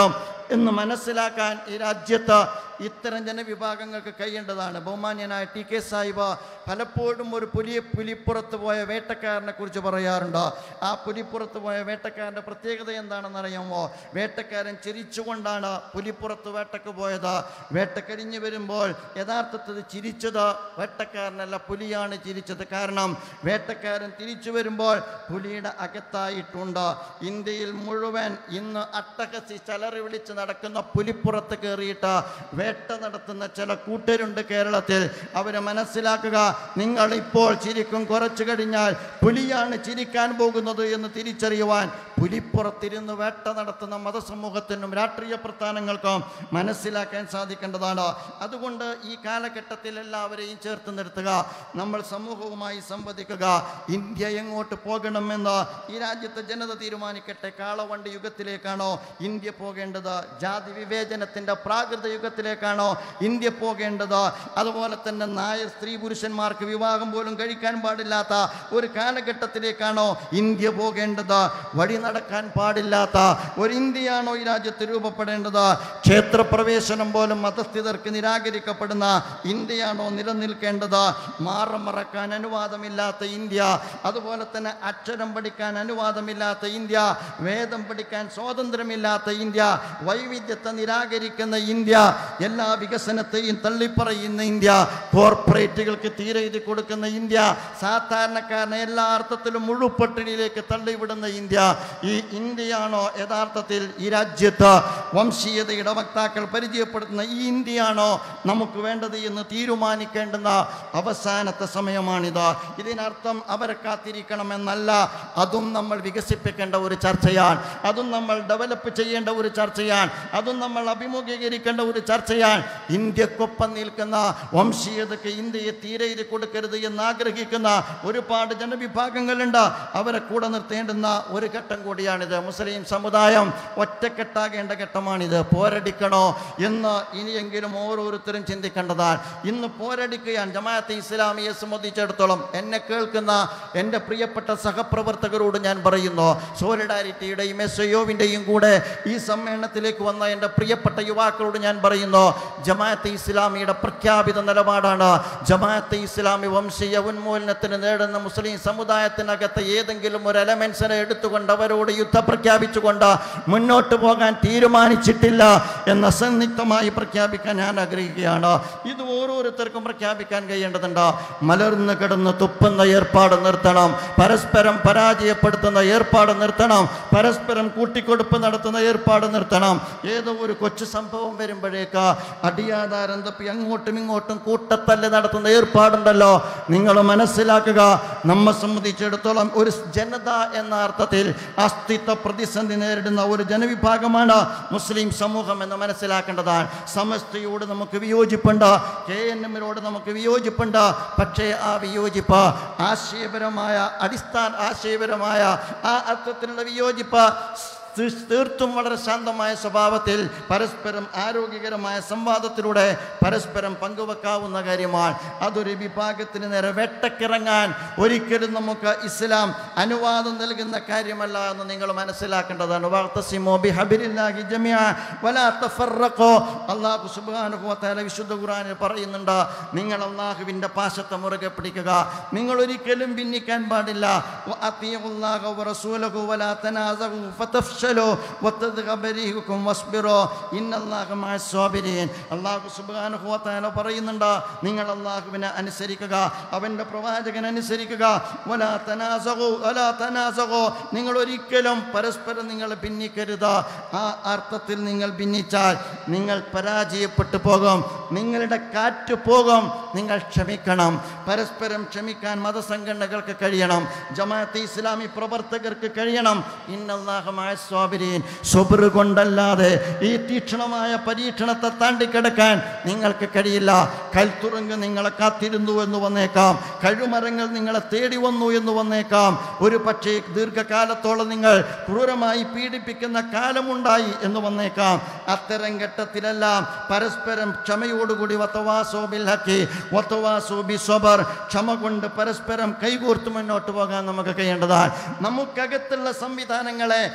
എന്ന് മനസ്സിലാക്കാൻ ഈ രാജ്യത്ത് ഇത്തരം ജനവിഭാഗങ്ങൾക്ക് കഴിയേണ്ടതാണ് ബഹുമാന്യനായ ടി കെ സാഹിബ് പലപ്പോഴും ഒരു പുലിയെ പുലിപ്പുറത്ത് പോയ വേട്ടക്കാരനെ കുറിച്ച് പറയാറുണ്ട് ആ പുലിപ്പുറത്ത് പോയ വേട്ടക്കാരൻ്റെ പ്രത്യേകത എന്താണെന്ന് അറിയാമോ വേട്ടക്കാരൻ ചിരിച്ചുകൊണ്ടാണ് പുലിപ്പുറത്ത് വേട്ടക്ക് പോയത് വേട്ട കഴിഞ്ഞ് വരുമ്പോൾ യഥാർത്ഥത്തിൽ ചിരിച്ചത് വേട്ടക്കാരനല്ല പുലിയാണ് ചിരിച്ചത് കാരണം വേട്ടക്കാരൻ തിരിച്ചു വരുമ്പോൾ പുലിയുടെ അകത്തായിട്ടുണ്ട് ഇന്ത്യയിൽ മുഴുവൻ ഇന്ന് അട്ടഹസി ചലറി വിളിച്ച് നടക്കുന്ന പുലിപ്പുറത്ത് കയറിയിട്ട് വേട്ട നടത്തുന്ന ചില കൂട്ടരുണ്ട് കേരളത്തിൽ അവരെ മനസ്സിലാക്കുക നിങ്ങൾ ഇപ്പോൾ ചിരിക്കും കുറച്ചു കഴിഞ്ഞാൽ പുലിയാണ് ചിരിക്കാൻ പോകുന്നത് എന്ന് തിരിച്ചറിയുവാൻ പുലിപ്പുറത്തിരുന്ന് വേട്ട നടത്തുന്ന മതസമൂഹത്തിനും രാഷ്ട്രീയ പ്രസ്ഥാനങ്ങൾക്കും മനസ്സിലാക്കാൻ സാധിക്കേണ്ടതാണ് അതുകൊണ്ട് ഈ കാലഘട്ടത്തിൽ എല്ലാവരെയും ചേർത്ത് നിർത്തുക നമ്മൾ സമൂഹവുമായി സംവദിക്കുക ഇന്ത്യ എങ്ങോട്ട് പോകണമെന്ന് ഈ രാജ്യത്തെ ജനത തീരുമാനിക്കട്ടെ കാളവണ്ടി യുഗത്തിലേക്കാണോ ഇന്ത്യ പോകേണ്ടത് ജാതി വിവേചനത്തിൻ്റെ പ്രാകൃത യുഗത്തിലേക്കാണോ ഇന്ത്യ പോകേണ്ടത് അതുപോലെ തന്നെ നായർ സ്ത്രീ പുരുഷന്മാർക്ക് വിവാഹം പോലും കഴിക്കാൻ പാടില്ലാത്ത ഒരു കാലഘട്ടത്തിലേക്കാണോ ഇന്ത്യ പോകേണ്ടത് വഴി നടക്കാൻ പാടില്ലാത്ത ഒരു ഇന്ത്യയാണോ ഈ രാജ്യത്ത് രൂപപ്പെടേണ്ടത് ക്ഷേത്രപ്രവേശനം പോലും മതസ്ഥിതർക്ക് നിരാകരിക്കപ്പെടുന്ന ഇന്ത്യയാണോ നിലനിൽക്കേണ്ടത് മാറം മറക്കാൻ അനുവാദമില്ലാത്ത ഇന്ത്യ അതുപോലെ തന്നെ അക്ഷരം പഠിക്കാൻ അനുവാദമില്ലാത്ത ഇന്ത്യ വേദം പഠിക്കാൻ സ്വാതന്ത്ര്യമില്ലാത്ത ഇന്ത്യ വൈവിധ്യത്തെ നിരാകരിക്കുന്ന ഇന്ത്യ എല്ലാ വികസനത്തെയും തള്ളിപ്പറയുന്ന ഇന്ത്യ കോർപ്പറേറ്റുകൾക്ക് തീരെ ഇത് കൊടുക്കുന്ന ഇന്ത്യ സാധാരണക്കാരനെ എല്ലാ അർത്ഥത്തിലും മുഴുപട്ടിണിയിലേക്ക് തള്ളിവിടുന്ന ഇന്ത്യ ഈ ഇന്ത്യയാണോ യഥാർത്ഥത്തിൽ ഈ രാജ്യത്ത് വംശീയതയുടെ വക്താക്കൾ പരിചയപ്പെടുത്തുന്ന ഈ ഇന്ത്യയാണോ നമുക്ക് വേണ്ടത് എന്ന് തീരുമാനിക്കേണ്ടുന്ന അവസാനത്തെ സമയമാണിത് ഇതിനർത്ഥം അവരെ കാത്തിരിക്കണമെന്നല്ല അതും നമ്മൾ വികസിപ്പിക്കേണ്ട ഒരു ചർച്ചയാണ് അതും നമ്മൾ ഡെവലപ്പ് ചെയ്യേണ്ട ഒരു ചർച്ചയാണ് അതും നമ്മൾ അഭിമുഖീകരിക്കേണ്ട ഒരു ചർച്ചയാണ് ഇന്ത്യക്കൊപ്പം നിൽക്കുന്ന വംശീയതയ്ക്ക് ഇന്ത്യയെ തീരെ ഇത് കൊടുക്കരുത് എന്ന് ആഗ്രഹിക്കുന്ന ഒരുപാട് ജനവിഭാഗങ്ങളുണ്ട് അവരെ കൂടെ നിർത്തേണ്ടുന്ന ഒരു ഘട്ടം കൂടിയാണിത് മുസ്ലിം സമുദായം ഒറ്റക്കെട്ടാകേണ്ട ഘട്ടമാണിത് പോരടിക്കണോ എന്ന് ഇനിയെങ്കിലും ഓരോരുത്തരും ചിന്തിക്കേണ്ടതാണ് ഇന്ന് പോരടിക്കുകയാണ് ജമാഅത്തെ ഇസ്ലാമിയെ സംബന്ധിച്ചിടത്തോളം എന്നെ കേൾക്കുന്ന എൻ്റെ പ്രിയപ്പെട്ട സഹപ്രവർത്തകരോട് ഞാൻ പറയുന്നു സോളിഡാരിറ്റിയുടെയും എസ് ഐഒവിൻ്റെയും കൂടെ ഈ സമ്മേളനത്തിലേക്ക് വന്ന എൻ്റെ പ്രിയപ്പെട്ട യുവാക്കളോട് ഞാൻ പറയുന്നു ജമാഅത്തെ ഇസ്ലാമിയുടെ പ്രഖ്യാപിത നിലപാടാണ് ജമാഅത്തെ ഇസ്ലാമി വംശീയ ഉന്മൂലനത്തിന് നേടുന്ന മുസ്ലിം സമുദായത്തിനകത്ത് ഏതെങ്കിലും ഒരു എലമെൻസിനെ എടുത്തുകൊണ്ട് അവരോട് യുദ്ധം പ്രഖ്യാപിച്ചുകൊണ്ട് മുന്നോട്ട് പോകാൻ തീരുമാനിച്ചിട്ടില്ല എന്ന സംയുക്തമായി പ്രഖ്യാപിക്കാൻ ഞാൻ ആഗ്രഹിക്കുകയാണ് ഇത് ഓരോരുത്തർക്കും പ്രഖ്യാപിക്കാൻ കഴിയേണ്ടതുണ്ട് മലർന്ന് കിടന്ന് തുപ്പുന്ന ഏർപ്പാട് നിർത്തണം പരസ്പരം പരാജയപ്പെടുത്തുന്ന ഏർപ്പാട് നിർത്തണം പരസ്പരം കൂട്ടിക്കൊടുപ്പ് നടത്തുന്ന ഏർപ്പാട് നിർത്തണം ഏതോ ഒരു കൊച്ചു സംഭവം വരുമ്പോഴേക്ക് അടിയാധാരം തപ്പി അങ്ങോട്ടും ഇങ്ങോട്ടും കൂട്ടത്തല്ല് നടത്തുന്ന ഏർപ്പാടുണ്ടല്ലോ നിങ്ങൾ മനസ്സിലാക്കുക നമ്മെ സംബന്ധിച്ചിടത്തോളം ഒരു ജനത എന്ന അർത്ഥത്തിൽ അസ്തിത്വ പ്രതിസന്ധി നേരിടുന്ന ഒരു ജനവിഭാഗമാണ് മുസ്ലിം സമൂഹം എന്ന് മനസ്സിലാക്കേണ്ടതാണ് സമസ്തയോട് നമുക്ക് വിയോജിപ്പുണ്ട് കെ എൻ എമ്മിനോട് നമുക്ക് വിയോജിപ്പുണ്ട് പക്ഷേ ആ വിയോജിപ്പ് ആശയപരമായ അടിസ്ഥാന ആശയപരമായ ആ അർത്ഥത്തിലുള്ള വിയോജിപ്പ് തീ- തീർത്തും വളരെ ശാന്തമായ സ്വഭാവത്തിൽ പരസ്പരം ആരോഗ്യകരമായ സംവാദത്തിലൂടെ പരസ്പരം പങ്കുവെക്കാവുന്ന കാര്യമാണ് അതൊരു വിഭാഗത്തിന് നേരെ വെട്ടക്കിറങ്ങാൻ ഒരിക്കലും നമുക്ക് ഇസ്ലാം അനുവാദം നൽകുന്ന കാര്യമല്ല എന്ന് നിങ്ങൾ മനസ്സിലാക്കേണ്ടതാണ് വാർത്തസിമോ ബിഹബിലില്ലാഹി ജമിഅ വലാ തഫറഖോ അല്ലാഹു സുബ്ഹാനഹു വ തആല വിശുദ്ധ ഖുർആനിൽ പറയുന്നുണ്ട് നിങ്ങൾ അള്ളാഹുവിൻ്റെ പാശത്തെ മുറുകെ പിടിക്കുക നിങ്ങൾ ഒരിക്കലും ഭിന്നിക്കാൻ പാടില്ല വ അത്തിയുല്ലാഹ വ റസൂലഹു വലാ തനാസഹു ഫതഫ്ശലു വതദ്ഗബ റീഹുക്കും വസ്ബിറു ഇന്നല്ലാഹ മഅസ് സ്വാബിരീൻ അല്ലാഹു സുബ്ഹാനഹു വ തആല പറയുന്നുണ്ട് നിങ്ങൾ അള്ളാഹുവിനെ അനുസരിക്കുക അവൻ്റെ പ്രവാചകൻ അനുസരിക്കുക വലാ തനാസഹു വലാ തനാസഹു നിങ്ങൾ ഒരിക്കലും പരസ്പരം നിങ്ങൾ ഭിന്നിക്കരുത് ആ അർത്ഥത്തിൽ നിങ്ങൾ ഭിന്നിച്ചാൽ നിങ്ങൾ പരാജയപ്പെട്ടു പോകും നിങ്ങളുടെ കാറ്റ് പോകും നിങ്ങൾ ക്ഷമിക്കണം പരസ്പരം ക്ഷമിക്കാൻ മതസംഘടനകൾക്ക് കഴിയണം ജമാഅത്തെ ഇസ്ലാമി പ്രവർത്തകർക്ക് കഴിയണം ഇന്നല്ലാഹമായ സ്വാബിരീൻ സ്വബർ കൊണ്ടല്ലാതെ ഈ തീക്ഷണമായ പരീക്ഷണത്തെ താണ്ടിക്കിടക്കാൻ നിങ്ങൾക്ക് കഴിയില്ല കൽത്തുറങ്ക് നിങ്ങളെ കാത്തിരുന്നു എന്ന് വന്നേക്കാം കഴുമരങ്ങൾ നിങ്ങളെ തേടി വന്നു എന്ന് വന്നേക്കാം ഒരു പക്ഷേ ദീർഘകാലത്തോളം നിങ്ങൾ ക്രൂരമായി പീഡിപ്പിക്കുന്ന കാലമുണ്ടായി എന്ന് വന്നേക്കാം അത്തരം ഘട്ടത്തിലെല്ലാം പരസ്പരം ക്ഷമയോടുകൂടി വത്തവാസോ ബിൽ ഹക്കി വത്തവാസോ ബി സ്വബർ ക്ഷമ കൊണ്ട് പരസ്പരം കൈകോർത്ത് മുന്നോട്ട് പോകാൻ നമുക്ക് കഴിയേണ്ടതാണ് നമുക്കകത്തുള്ള സംവിധാനങ്ങളെ നമുക്ക്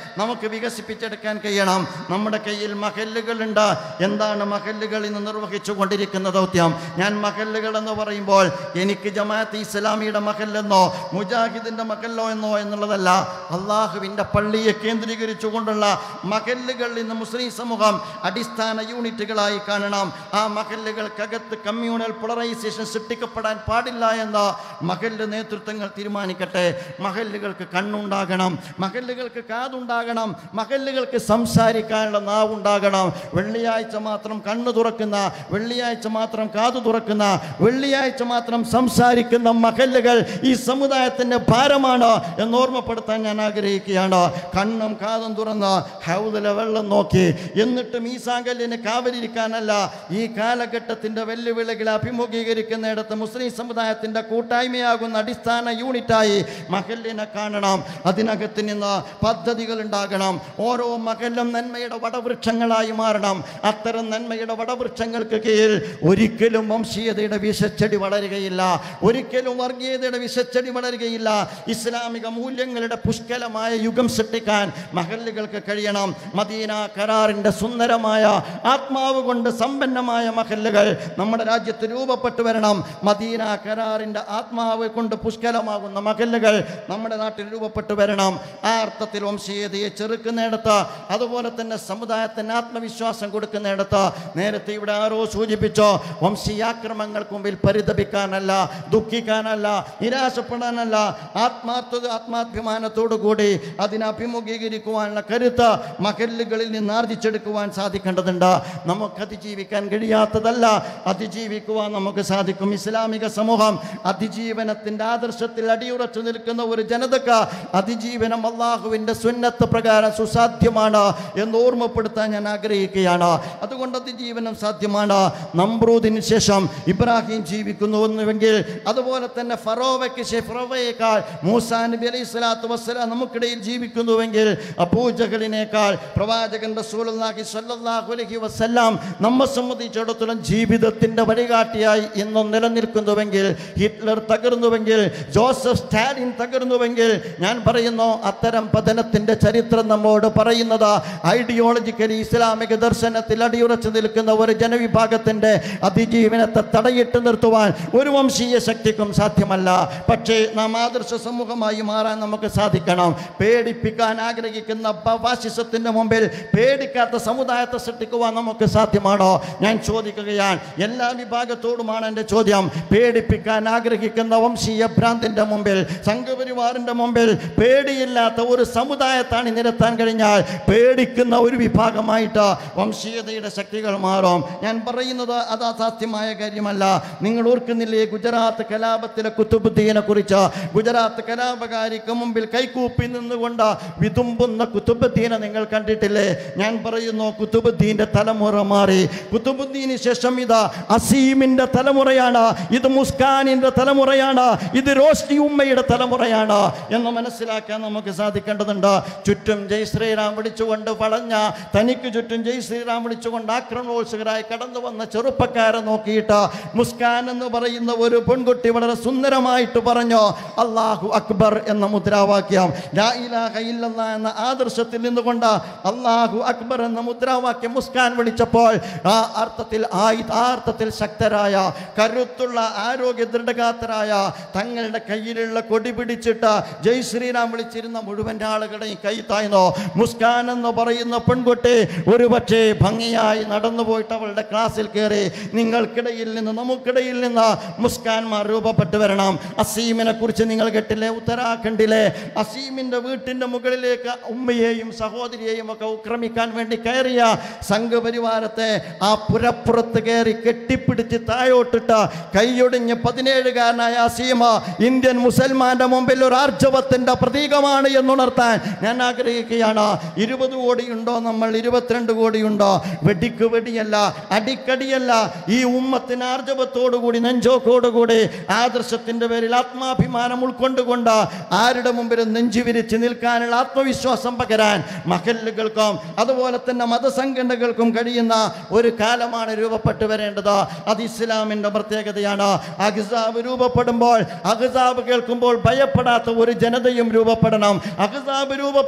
വികസിപ്പിച്ചെടുക്കാൻ കഴിയണം നമ്മുടെ കയ്യിൽ മഹല്ലുകളുണ്ട് എന്താണ് മഹല്ലുകൾ ഇന്ന് നിർവഹിച്ചു കൊണ്ടിരിക്കുന്ന ദൗത്യം ഞാൻ മഹല്ലുകൾ എന്ന് പറയുമ്പോൾ എനിക്ക് ജമാഅത്ത് ഇസ്ലാമിയുടെ മഹല്ലെന്നോ മുജാഹിദിൻ്റെ മഹല്ലോ എന്നോ എന്നുള്ളതല്ല അള്ളാഹുവിൻ്റെ പള്ളിയെ കേന്ദ്രീകരിച്ചുകൊണ്ടുള്ള മഹല്ലുകൾ ഇന്ന് മുസ്ലിം സമൂഹം അടിസ്ഥാന യൂണിറ്റുകളായി കാണണം ആ മഹല്ലുകൾക്കകത്ത് കമ്മ്യൂണൽ പോളറൈസേഷൻ സൃഷ്ടിക്കപ്പെടാൻ പാടില്ല എന്ന് മഹല്ല് നേതൃത്വങ്ങൾ തീരുമാനിക്കട്ടെ മഹല്ലുകൾക്ക് കണ്ണുണ്ടാകണം മഹല്ലുകൾക്ക് കാതുണ്ടാകണം മഹല്ലുകൾക്ക് സംസാരിക്കാനുള്ള നാവുണ്ടാകണം വെള്ളിയാഴ്ച മാത്രം കണ്ണു തുറക്കുന്ന വെള്ളിയാഴ്ച മാത്രം കാതു തുറക്കുന്ന വെള്ളിയാഴ്ച മാത്രം സംസാരിക്കുന്ന മഹല്ലുകൾ ഈ സമുദായത്തിൻ്റെ ഭാരമാണ് എന്ന് ഓർമ്മപ്പെടുത്താൻ ഞാൻ ആഗ്രഹിക്കുകയാണ് കണ്ണും കാതും തുറന്ന് ഹൗദിലെ വെള്ളം നോക്കി എന്നിട്ടും ഈ സാങ്കല്യന് കാവലിരിക്കാനല്ല ഈ കാലഘട്ടത്തിൻ്റെ വെല്ലുവിളികളെ അഭിമുഖീകരിക്കുന്നിടത്ത് മുസ്ലിം സമുദായത്തിൻ്റെ കൂട്ടായ്മയാകുന്ന അടിസ്ഥാന യൂണിറ്റായി മഹല്ലിനെ കാണണം അതിനകത്ത് നിന്ന് പദ്ധതികൾ ഉണ്ടാകണം ഓരോ മകലും നന്മയുടെ വടവൃക്ഷങ്ങളായി മാറണം അത്തരം നന്മയുടെ വടവൃക്ഷങ്ങൾക്ക് കീഴിൽ ഒരിക്കലും വംശീയതയുടെ വിഷച്ചെടി വളരുകയില്ല ഒരിക്കലും വർഗീയതയുടെ വിഷച്ചെടി വളരുകയില്ല ഇസ്ലാമിക മൂല്യങ്ങളുടെ പുഷ്കലമായ യുഗം സൃഷ്ടിക്കാൻ മഹല്ലുകൾക്ക് കഴിയണം മദീന കരാറിൻ്റെ സുന്ദരമായ ആത്മാവ് കൊണ്ട് സമ്പന്നമായ മഹല്ലുകൾ നമ്മുടെ രാജ്യത്ത് രൂപപ്പെട്ടു വരണം മദീന കരാറിൻ്റെ ആത്മാവ് കൊണ്ട് പുഷ്കലമാകുന്ന മഹല്ലുകൾ നമ്മുടെ നാട്ടിൽ രൂപപ്പെട്ടു വരണം ആ അർത്ഥത്തിൽ വംശീയതയെ ചെറുക്കുന്നിടത്ത് അതുപോലെ തന്നെ സമുദായത്തിന് ആത്മവിശ്വാസം കൊടുക്കുന്നിടത്ത് നേരത്തെ ഇവിടെ ആരോ സൂചിപ്പിച്ചോ വംശീയാക്രമങ്ങൾക്ക് മുമ്പിൽ പരിതപിക്കാനല്ല ദുഃഖിക്കാനല്ല നിരാശപ്പെടാനല്ല ആത്മാർത്ഥത ആത്മാഭിമാനത്തോടു കൂടി അതിനെ അഭിമുഖീകരിക്കുവാനുള്ള കരുത്ത് മഹല്ലുകളിൽ നിന്ന് ആർജിച്ചെടുക്കുവാൻ സാധിക്കേണ്ടതുണ്ട് നമുക്ക് അതിജീവിക്കാൻ കഴിയാത്തതല്ല അതിജീവിക്കുവാൻ നമുക്ക് സാധിക്കും ഇസ്ലാമിക സമൂഹം അതിജീവനത്തിൻ്റെ ആദർശത്തിൽ അടിയുറച്ചു നിൽക്കുന്ന ഒരു ജനതക്ക് അതിജീവനം അള്ളാഹുവിൻ്റെ സുന്നത്ത് പ്രകാരം സുസാധ്യമാണ് എന്ന് ഓർമ്മപ്പെടുത്താൻ ഞാൻ ആഗ്രഹിക്കുകയാണ് അതുകൊണ്ട് അതിജീവനം സാധ്യമാണ് നമ്രൂദിന് ശേഷം ഇബ്രാഹിം ജീവിക്കുന്നുവെന്നുവെങ്കിൽ അതുപോലെ തന്നെ ഫറോവയ്ക്ക് ശേ- ഫറോവയേക്കാൾ മൂസാ നബി അലൈഹി സ്വലാത്തു വസ്സലാം നമുക്കിടയിൽ ജീവിക്കുന്നുവെങ്കിൽ അബൂജഹലിനേക്കാൾ പ്രവാചകൻ റസൂലുള്ളാഹി സ്വല്ലല്ലാഹു അലൈഹി വസല്ലാം നമ്മെ സംബന്ധിച്ചിടത്തോളം ജീവിതത്തിൻ്റെ വഴികാട്ടിയായി ഇന്നും നിലനിൽക്കുന്നുവെങ്കിൽ ഹിറ്റ്ലർ തകർന്നുവെങ്കിൽ ജോസഫ് സ്റ്റാലിൻ തകർന്നുവെങ്കിൽ ഞാൻ പറയുന്നു അത്തരം പതനത്തിൻ്റെ ചരിത്രം നമ്മോട് പറയുന്നത് ഐഡിയോളജിക്കലി ഇസ്ലാമിക ദർശനത്തിൽ അടിയുറച്ചു നിൽക്കുന്ന ഒരു ജനവിഭാഗത്തിൻ്റെ അതിജീവനത്തെ തടയിട്ട് നിർത്തുവാൻ ഒരു വംശീയ ശക്തിക്കും സാധ്യമല്ല പക്ഷേ നാം ആദർശ സമൂഹമായി മാറാൻ നമുക്ക് സാധിക്കണം പേടിപ്പിക്കാൻ ആഗ്രഹിക്കുന്ന ഫാസിസത്തിൻ്റെ മുമ്പിൽ പേടിക്കാത്ത സമുദായത്തെ സൃഷ്ടിക്കുവാൻ നമുക്ക് സാധ്യമാണോ ഞാൻ ചോദിക്കുകയാണ് എല്ലാ വിഭാഗത്തോടുമാണ് എൻ്റെ ചോദ്യം പേടിപ്പിക്കാൻ ആഗ്രഹിക്കുന്ന വംശീയ ഭ്രാന്തിൻ്റെ മുമ്പിൽ സംഘപരിവാറിൻ്റെ മുമ്പിൽ പേടിയില്ലാത്ത ഒരു സമുദായത്താണ് നിരത്താൻ കഴിഞ്ഞാൽ പേടിക്കുന്ന ഒരു വിഭാഗമായിട്ട് വംശീയതയുടെ ശക്തികൾ മാറും ഞാൻ പറയുന്നത് അത് അസാധ്യമായ കാര്യമല്ല നിങ്ങൾ ഓർക്കുന്നില്ലേ ഗുജറാത്ത് കലാപത്തിലെ കുത്തുബുദ്ദീനെ കുറിച്ച് ഗുജറാത്ത് കലാപകാരിക്ക് മുമ്പിൽ കൈകൂപ്പി നിന്നുകൊണ്ട് വിതുമ്പുന്ന കുത്തുബുദ്ദീനെ നിങ്ങൾ കണ്ടിട്ടില്ലേ ഞാൻ പറയുന്നു കുത്തുബുദ്ദീൻ്റെ തലമുറ മാറി കുത്തുബുദ്ദീന് ശേഷം ഇത് അസീമിൻ്റെ തലമുറയാണ് ഇത് മുസ്കാനിൻ്റെ തലമുറയാണ് ഇത് റോഷ്നി ഉമ്മയുടെ തലമുറയാണ് എന്ന് മനസ്സിലാക്കാൻ നമുക്ക് സാധിക്കേണ്ടതുണ്ട് ചുറ്റും ജയ് ശ്രീറാം വിളിച്ചുകൊണ്ട് വളഞ്ഞ തനിക്ക് ചുറ്റും ജയ് ശ്രീറാം വിളിച്ചുകൊണ്ട് ആക്രമണോത്സുകരായി കടന്നു വന്ന ചെറുപ്പക്കാരെ നോക്കിയിട്ട് മുസ്കാൻ എന്ന് പറയുന്ന ഒരു പെൺകുട്ടി വളരെ സുന്ദരമായിട്ട് പറഞ്ഞു അള്ളാഹു അക്ബർ എന്ന മുദ്രാവാക്യം ലാ ഇലാഹ ഇല്ലല്ലാ എന്ന ആദർശത്തിൽ നിന്നുകൊണ്ട് അള്ളാഹു അക്ബർ എന്ന മുദ്രാവാക്യം മുസ്കാൻ വിളിച്ചപ്പോൾ ആ അർത്ഥത്തിൽ ആ ആ അർത്ഥത്തിൽ ശക്തരായ കരുത്തുള്ള ആരോഗ്യ ദൃഢഗാത്തരായ തങ്ങളുടെ കയ്യിലുള്ള കൊടി പിടിച്ചിട്ട് ജയ് ശ്രീറാം വിളിച്ചിരുന്ന മുഴുവൻ ആളുകളുടെയും കൈ താഴ്ന്നോ മുസ്കാൻ എന്ന് പറയുന്ന പെൺകുട്ടി ഒരുപക്ഷെ ഭംഗിയായി നടന്നു പോയിട്ട് അവളുടെ ക്ലാസ്സിൽ കയറി നിങ്ങൾക്കിടയിൽ നിന്ന് നമുക്കിടയിൽ നിന്ന് മുസ്കാൻമാർ രൂപപ്പെട്ടു വരണം അസീമിനെ കുറിച്ച് നിങ്ങൾ കേട്ടില്ലേ ഉത്തരാഖണ്ഡിലെ അസീമിൻ്റെ വീട്ടിൻ്റെ മുകളിലേക്ക് ഉമ്മയെയും സഹോദരിയെയും ഒക്കെ ഉക്രമിക്കാൻ വേണ്ടി കയറിയ സംഘപരിവാരത്തെ ആ പുരപ്പുറത്ത് കയറി കെട്ടിപ്പിടിച്ച് താഴോട്ടിട്ട് കൈയൊടിഞ്ഞ് പതിനേഴുകാരനായ അസീമ ഇന്ത്യൻ മുസൽമാന്റെ മുമ്പിൽ ഒരു ആർജവത്തിൻ്റെ പ്രതീകമാണ് എന്നുണർത്താൻ ഞാൻ ആഗ്രഹിക്കുകയാണ് ഇരുപത് കോടിയുണ്ടോ നമ്മൾ ഇരുപത്തിരണ്ട് കോടിയുണ്ടോ വെടിക്ക് വെടിയല്ല അടിക്കടിയല്ല ഈ ഉമ്മത്തിന് ആർജവത്തോടുകൂടി നെഞ്ചോക്കോടുകൂടി ആദർശത്തിൻ്റെ പേരിൽ ആത്മാഭിമാനം ഉൾക്കൊണ്ടുകൊണ്ട് ആരുടെ മുമ്പിൽ നെഞ്ചു വിരിച്ച് നിൽക്കാനുള്ള ആത്മവിശ്വാസം പകരാൻ മഹല്ലുകൾക്കും അതുപോലെ തന്നെ മതസംഘടനകൾക്കും കഴിയുന്ന ഒരു കാലമാണ് രൂപപ്പെട്ടു വരേണ്ടത് അത് ഇസ്ലാമിൻ്റെ പ്രത്യേകതയാണ് അഹ്സാബ് രൂപപ്പെടുമ്പോൾ അഹ്സാബ് കേൾക്കുമ്പോൾ ഭയപ്പെടാത്ത ഒരു ജനതയും രൂപപ്പെടണം അഹ്സാബ് രൂപപ്പെട്ടല്ലോ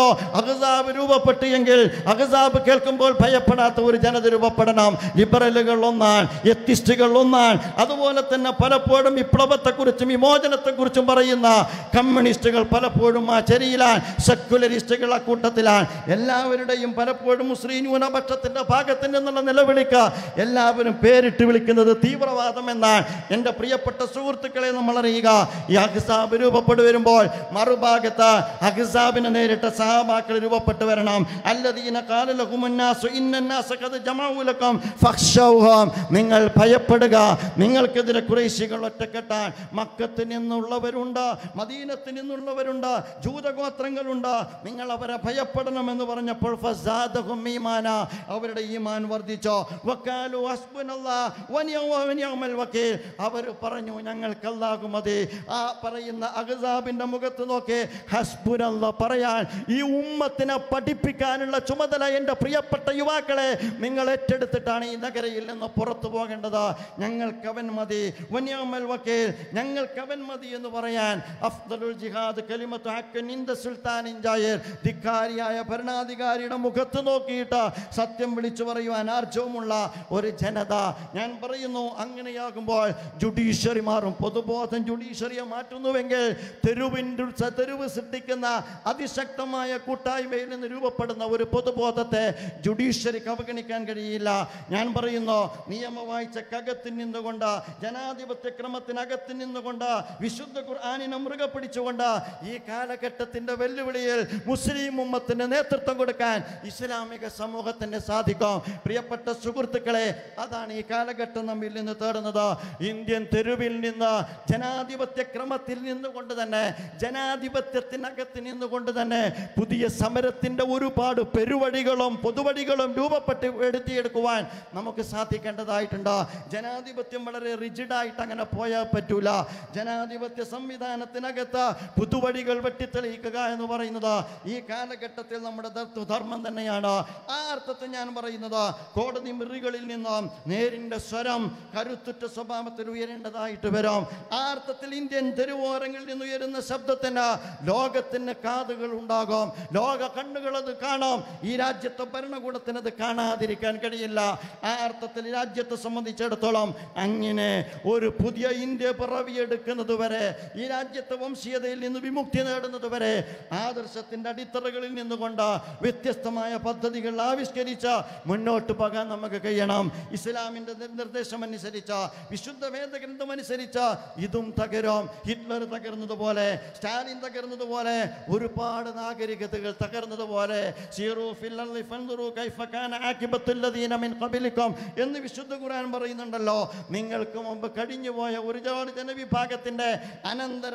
അഹസാബ് രൂപപ്പെട്ടു എങ്കിൽ അഹസാബ് കേൾക്കുമ്പോൾ ഭയപ്പെടാത്ത ഒരു ജനത രൂപപ്പെടണം ലിബറലുകൾ ഒന്നാണ് എത്തിസ്റ്റുകൾ ഒന്നാണ് അതുപോലെ തന്നെ പലപ്പോഴും വിപ്ലവത്തെക്കുറിച്ചും വിമോചനത്തെക്കുറിച്ചും പറയുന്ന കമ്മ്യൂണിസ്റ്റുകൾ പലപ്പോഴും ആ ചരിയിലാണ് സെക്കുലറിസ്റ്റുകൾ ആ കൂട്ടത്തിലാണ് എല്ലാവരുടെയും പലപ്പോഴും മുസ്ലിം ന്യൂനപക്ഷത്തിന്റെ ഭാഗത്ത് നിന്നുള്ള നിലവിളിക്ക എല്ലാവരും പേരിട്ട് വിളിക്കുന്നത് തീവ്രവാദം എന്നാണ് എൻ്റെ പ്രിയപ്പെട്ട സുഹൃത്തുക്കളെ നമ്മൾ അറിയുക ഈ അഹ്സാബ് രൂപപ്പെട്ടു വരുമ്പോൾ മറുഭാഗത്ത് അഹ്സാബിനെ നേരിട്ട സഹാബാക്കൾ രൂപപ്പെട്ടു വരണം അല്ലദീന കാലലഹുമുന്നാസു ഇന്നന്നാസ ഖദ് ജമഊലക്കും ഫഖ്ശൗഹും നിങ്ങൾ ഭയപ്പെടുക നിങ്ങൾക്കെതിരെ കുറേശികൾ ഒറ്റക്കെട്ടാൻ മക്കത്ത് നിന്നുള്ളവരുണ്ട് മദീനത്ത് നിന്നുള്ളവരുണ്ട് ജൂതഗോത്രങ്ങളുണ്ട് നിങ്ങൾ അവരെ ഭയപ്പെടണമെന്ന് പറഞ്ഞപ്പോൾ ഫസാദഹും ഈമാന അവരുടെ ഈമാൻ വർദ്ധിച്ചോ വക്കാലു ഹസ്ബുനല്ലാ വനിയവ വനിയമൽ വക്കീൽ അവർ പറഞ്ഞു ഞങ്ങൾക്ക് അല്ലാഹു മതി ആ പറയുന്ന അഹ്സാബിന്റെ മുഖത്ത് നോക്കി ഹസ്ബുനല്ല പറയാൻ ഈ ഉമ്മത്തിനെ പഠിപ്പിക്കാനുള്ള ചുമതല എൻ്റെ പ്രിയപ്പെട്ട യുവാക്കളെ നിങ്ങൾ ഏറ്റെടുത്തിട്ടാണ് ഈ നഗരയിൽ നിന്ന് പുറത്തു പോകേണ്ടത് ഞങ്ങൾക്ക് അവൻ മതി വനിയമൽ വക്കീൽ ഞങ്ങൾക്ക് അവൻ മതി എന്ന് പറയാൻ അഫ്ദലുൽ ജിഹാദ് കലിമത്ത് ഹക്കൻ ഇന്ദ സുൽത്താനിൻ ജായർ ധിക്കാരിയായ ഭരണാധികാരിയുടെ മുഖത്ത് നോക്കിയിട്ട് സത്യം വിളിച്ചു പറയുവാൻ ആർജവുമുള്ള ഒരു ജനത ഞാൻ പറയുന്നു അങ്ങനെയാകുമ്പോൾ ജുഡീഷ്യറി മാറും പൊതുബോധം ജുഡീഷ്യറിയെ മാറ്റുന്നുവെങ്കിൽ തെരുവിൻ്റെ സ- തെരുവ് സൃഷ്ടിക്കുന്ന അതിശക്തമായ കൂട്ടായ്മയിൽ നിന്ന് രൂപപ്പെടുന്ന ഒരു പൊതുബോധത്തെ ജുഡീഷ്യറിക്ക് അവഗണിക്കാൻ കഴിയില്ല ഞാൻ പറയുന്നു നിയമവാഴ്ചക്കകത്ത് നിന്നുകൊണ്ട് ജനാധിപത്യ ക്രമത്തിനകത്ത് നിന്നുകൊണ്ട് വിശുദ്ധ ഖുർആാനിനെ മുറുകെ പിടിച്ചുകൊണ്ട് ഈ കാലഘട്ടത്തിന്റെ വെല്ലുവിളിയിൽ മുസ്ലിം ഉമ്മത്തിന് നേതൃത്വം കൊടുക്കാൻ ഇസ്ലാമിക സമൂഹത്തിന് സാധിക്കും പ്രിയപ്പെട്ട സുഹൃത്തുക്കളെ അതാണ് ഈ കാലഘട്ടം നമ്മിൽ നിന്ന് തേടുന്നത് ഇന്ത്യൻ തെരുവിൽ നിന്ന് ജനാധിപത്യ ക്രമത്തിൽ നിന്നുകൊണ്ട് തന്നെ ജനാധിപത്യത്തിനകത്ത് നിന്നുകൊണ്ട് തന്നെ പുതിയ സമരത്തിന്റെ ഒരുപാട് പെരുവഴികളും പൊതുവഴികളും രൂപപ്പെട്ട് എടുത്തിയെടുക്കുവാൻ നമുക്ക് സാധിക്കേണ്ടതായിട്ടുണ്ട് ജനാധിപത്യം വളരെ റിജിഡായിട്ട് അങ്ങനെ പോയാൽ പറ്റൂല ജനാധിപത്യ സംവിധാനത്തിനകത്ത് പുതുവഴികൾ വെട്ടിത്തെളിയിക്കുക എന്ന് പറയുന്നത് ഈ കാലഘട്ടത്തിൽ നമ്മുടെ ധർത്ത- ധർമ്മം തന്നെയാണ് ആ അർത്ഥത്തിൽ ഞാൻ പറയുന്നത് കോടതി മുറികളിൽ നിന്നും നേരിന്റെ സ്വരം കരുത്തുറ്റ സ്വഭാവത്തിൽ ഉയരേണ്ടതായിട്ട് വരും ആ അർത്ഥത്തിൽ ഇന്ത്യൻ തെരുവോരങ്ങളിൽ നിന്ന് ഉയരുന്ന ശബ്ദത്തിന് ലോകത്തിന് കാതുകൾ ഉണ്ടാകും ലോക കണ്ണുകൾ അത് കാണും ഈ രാജ്യത്തെ ഭരണകൂടത്തിന് അത് കാണാതിരിക്കാൻ കഴിയില്ല ആ അർത്ഥത്തിൽ ഈ രാജ്യത്തെ സംബന്ധിച്ചിടത്തോളം അങ്ങനെ ഒരു പുതിയ ഇന്ത്യ പിറവിയെടുക്കുന്നത് വരെ ഈ രാജ്യത്തെ വംശീയതയിൽ നിന്ന് വിമുക്തി നേടുന്നത് വരെ ആദർശത്തിന്റെ അടിത്തറകളിൽ നിന്നുകൊണ്ട് വ്യത്യസ്തമായ പദ്ധതികൾ ആവിഷ്കരിച്ച് മുന്നോട്ട് പോകാൻ നമുക്ക് കഴിയണം ഇസ്ലാമിന്റെ നിർ- നിർദ്ദേശം അനുസരിച്ച് വിശുദ്ധ വേദഗ്രന്ഥം അനുസരിച്ച് ഇതും തകരും ഹിറ്റ്ലർ തകർന്നതുപോലെ സ്റ്റാലിൻ തകർന്നതുപോലെ ഒരുപാട് നാഗരികതകൾ തകർന്നതുപോലെ സീറു ഫിൽ അർളി ഫൻദുറു കൈഫ കാന ആഖിബത്തുൽ ലദീന മിൻ ഖബലിക്കും എന്ന് വിശുദ്ധ ഖുർആൻ പറയുന്നുണ്ടല്ലോ നിങ്ങൾക്ക് മുമ്പ് കഴിഞ്ഞുപോയ ഒരുപാട് ജനവിഭാഗത്തിന്റെ അനന്തര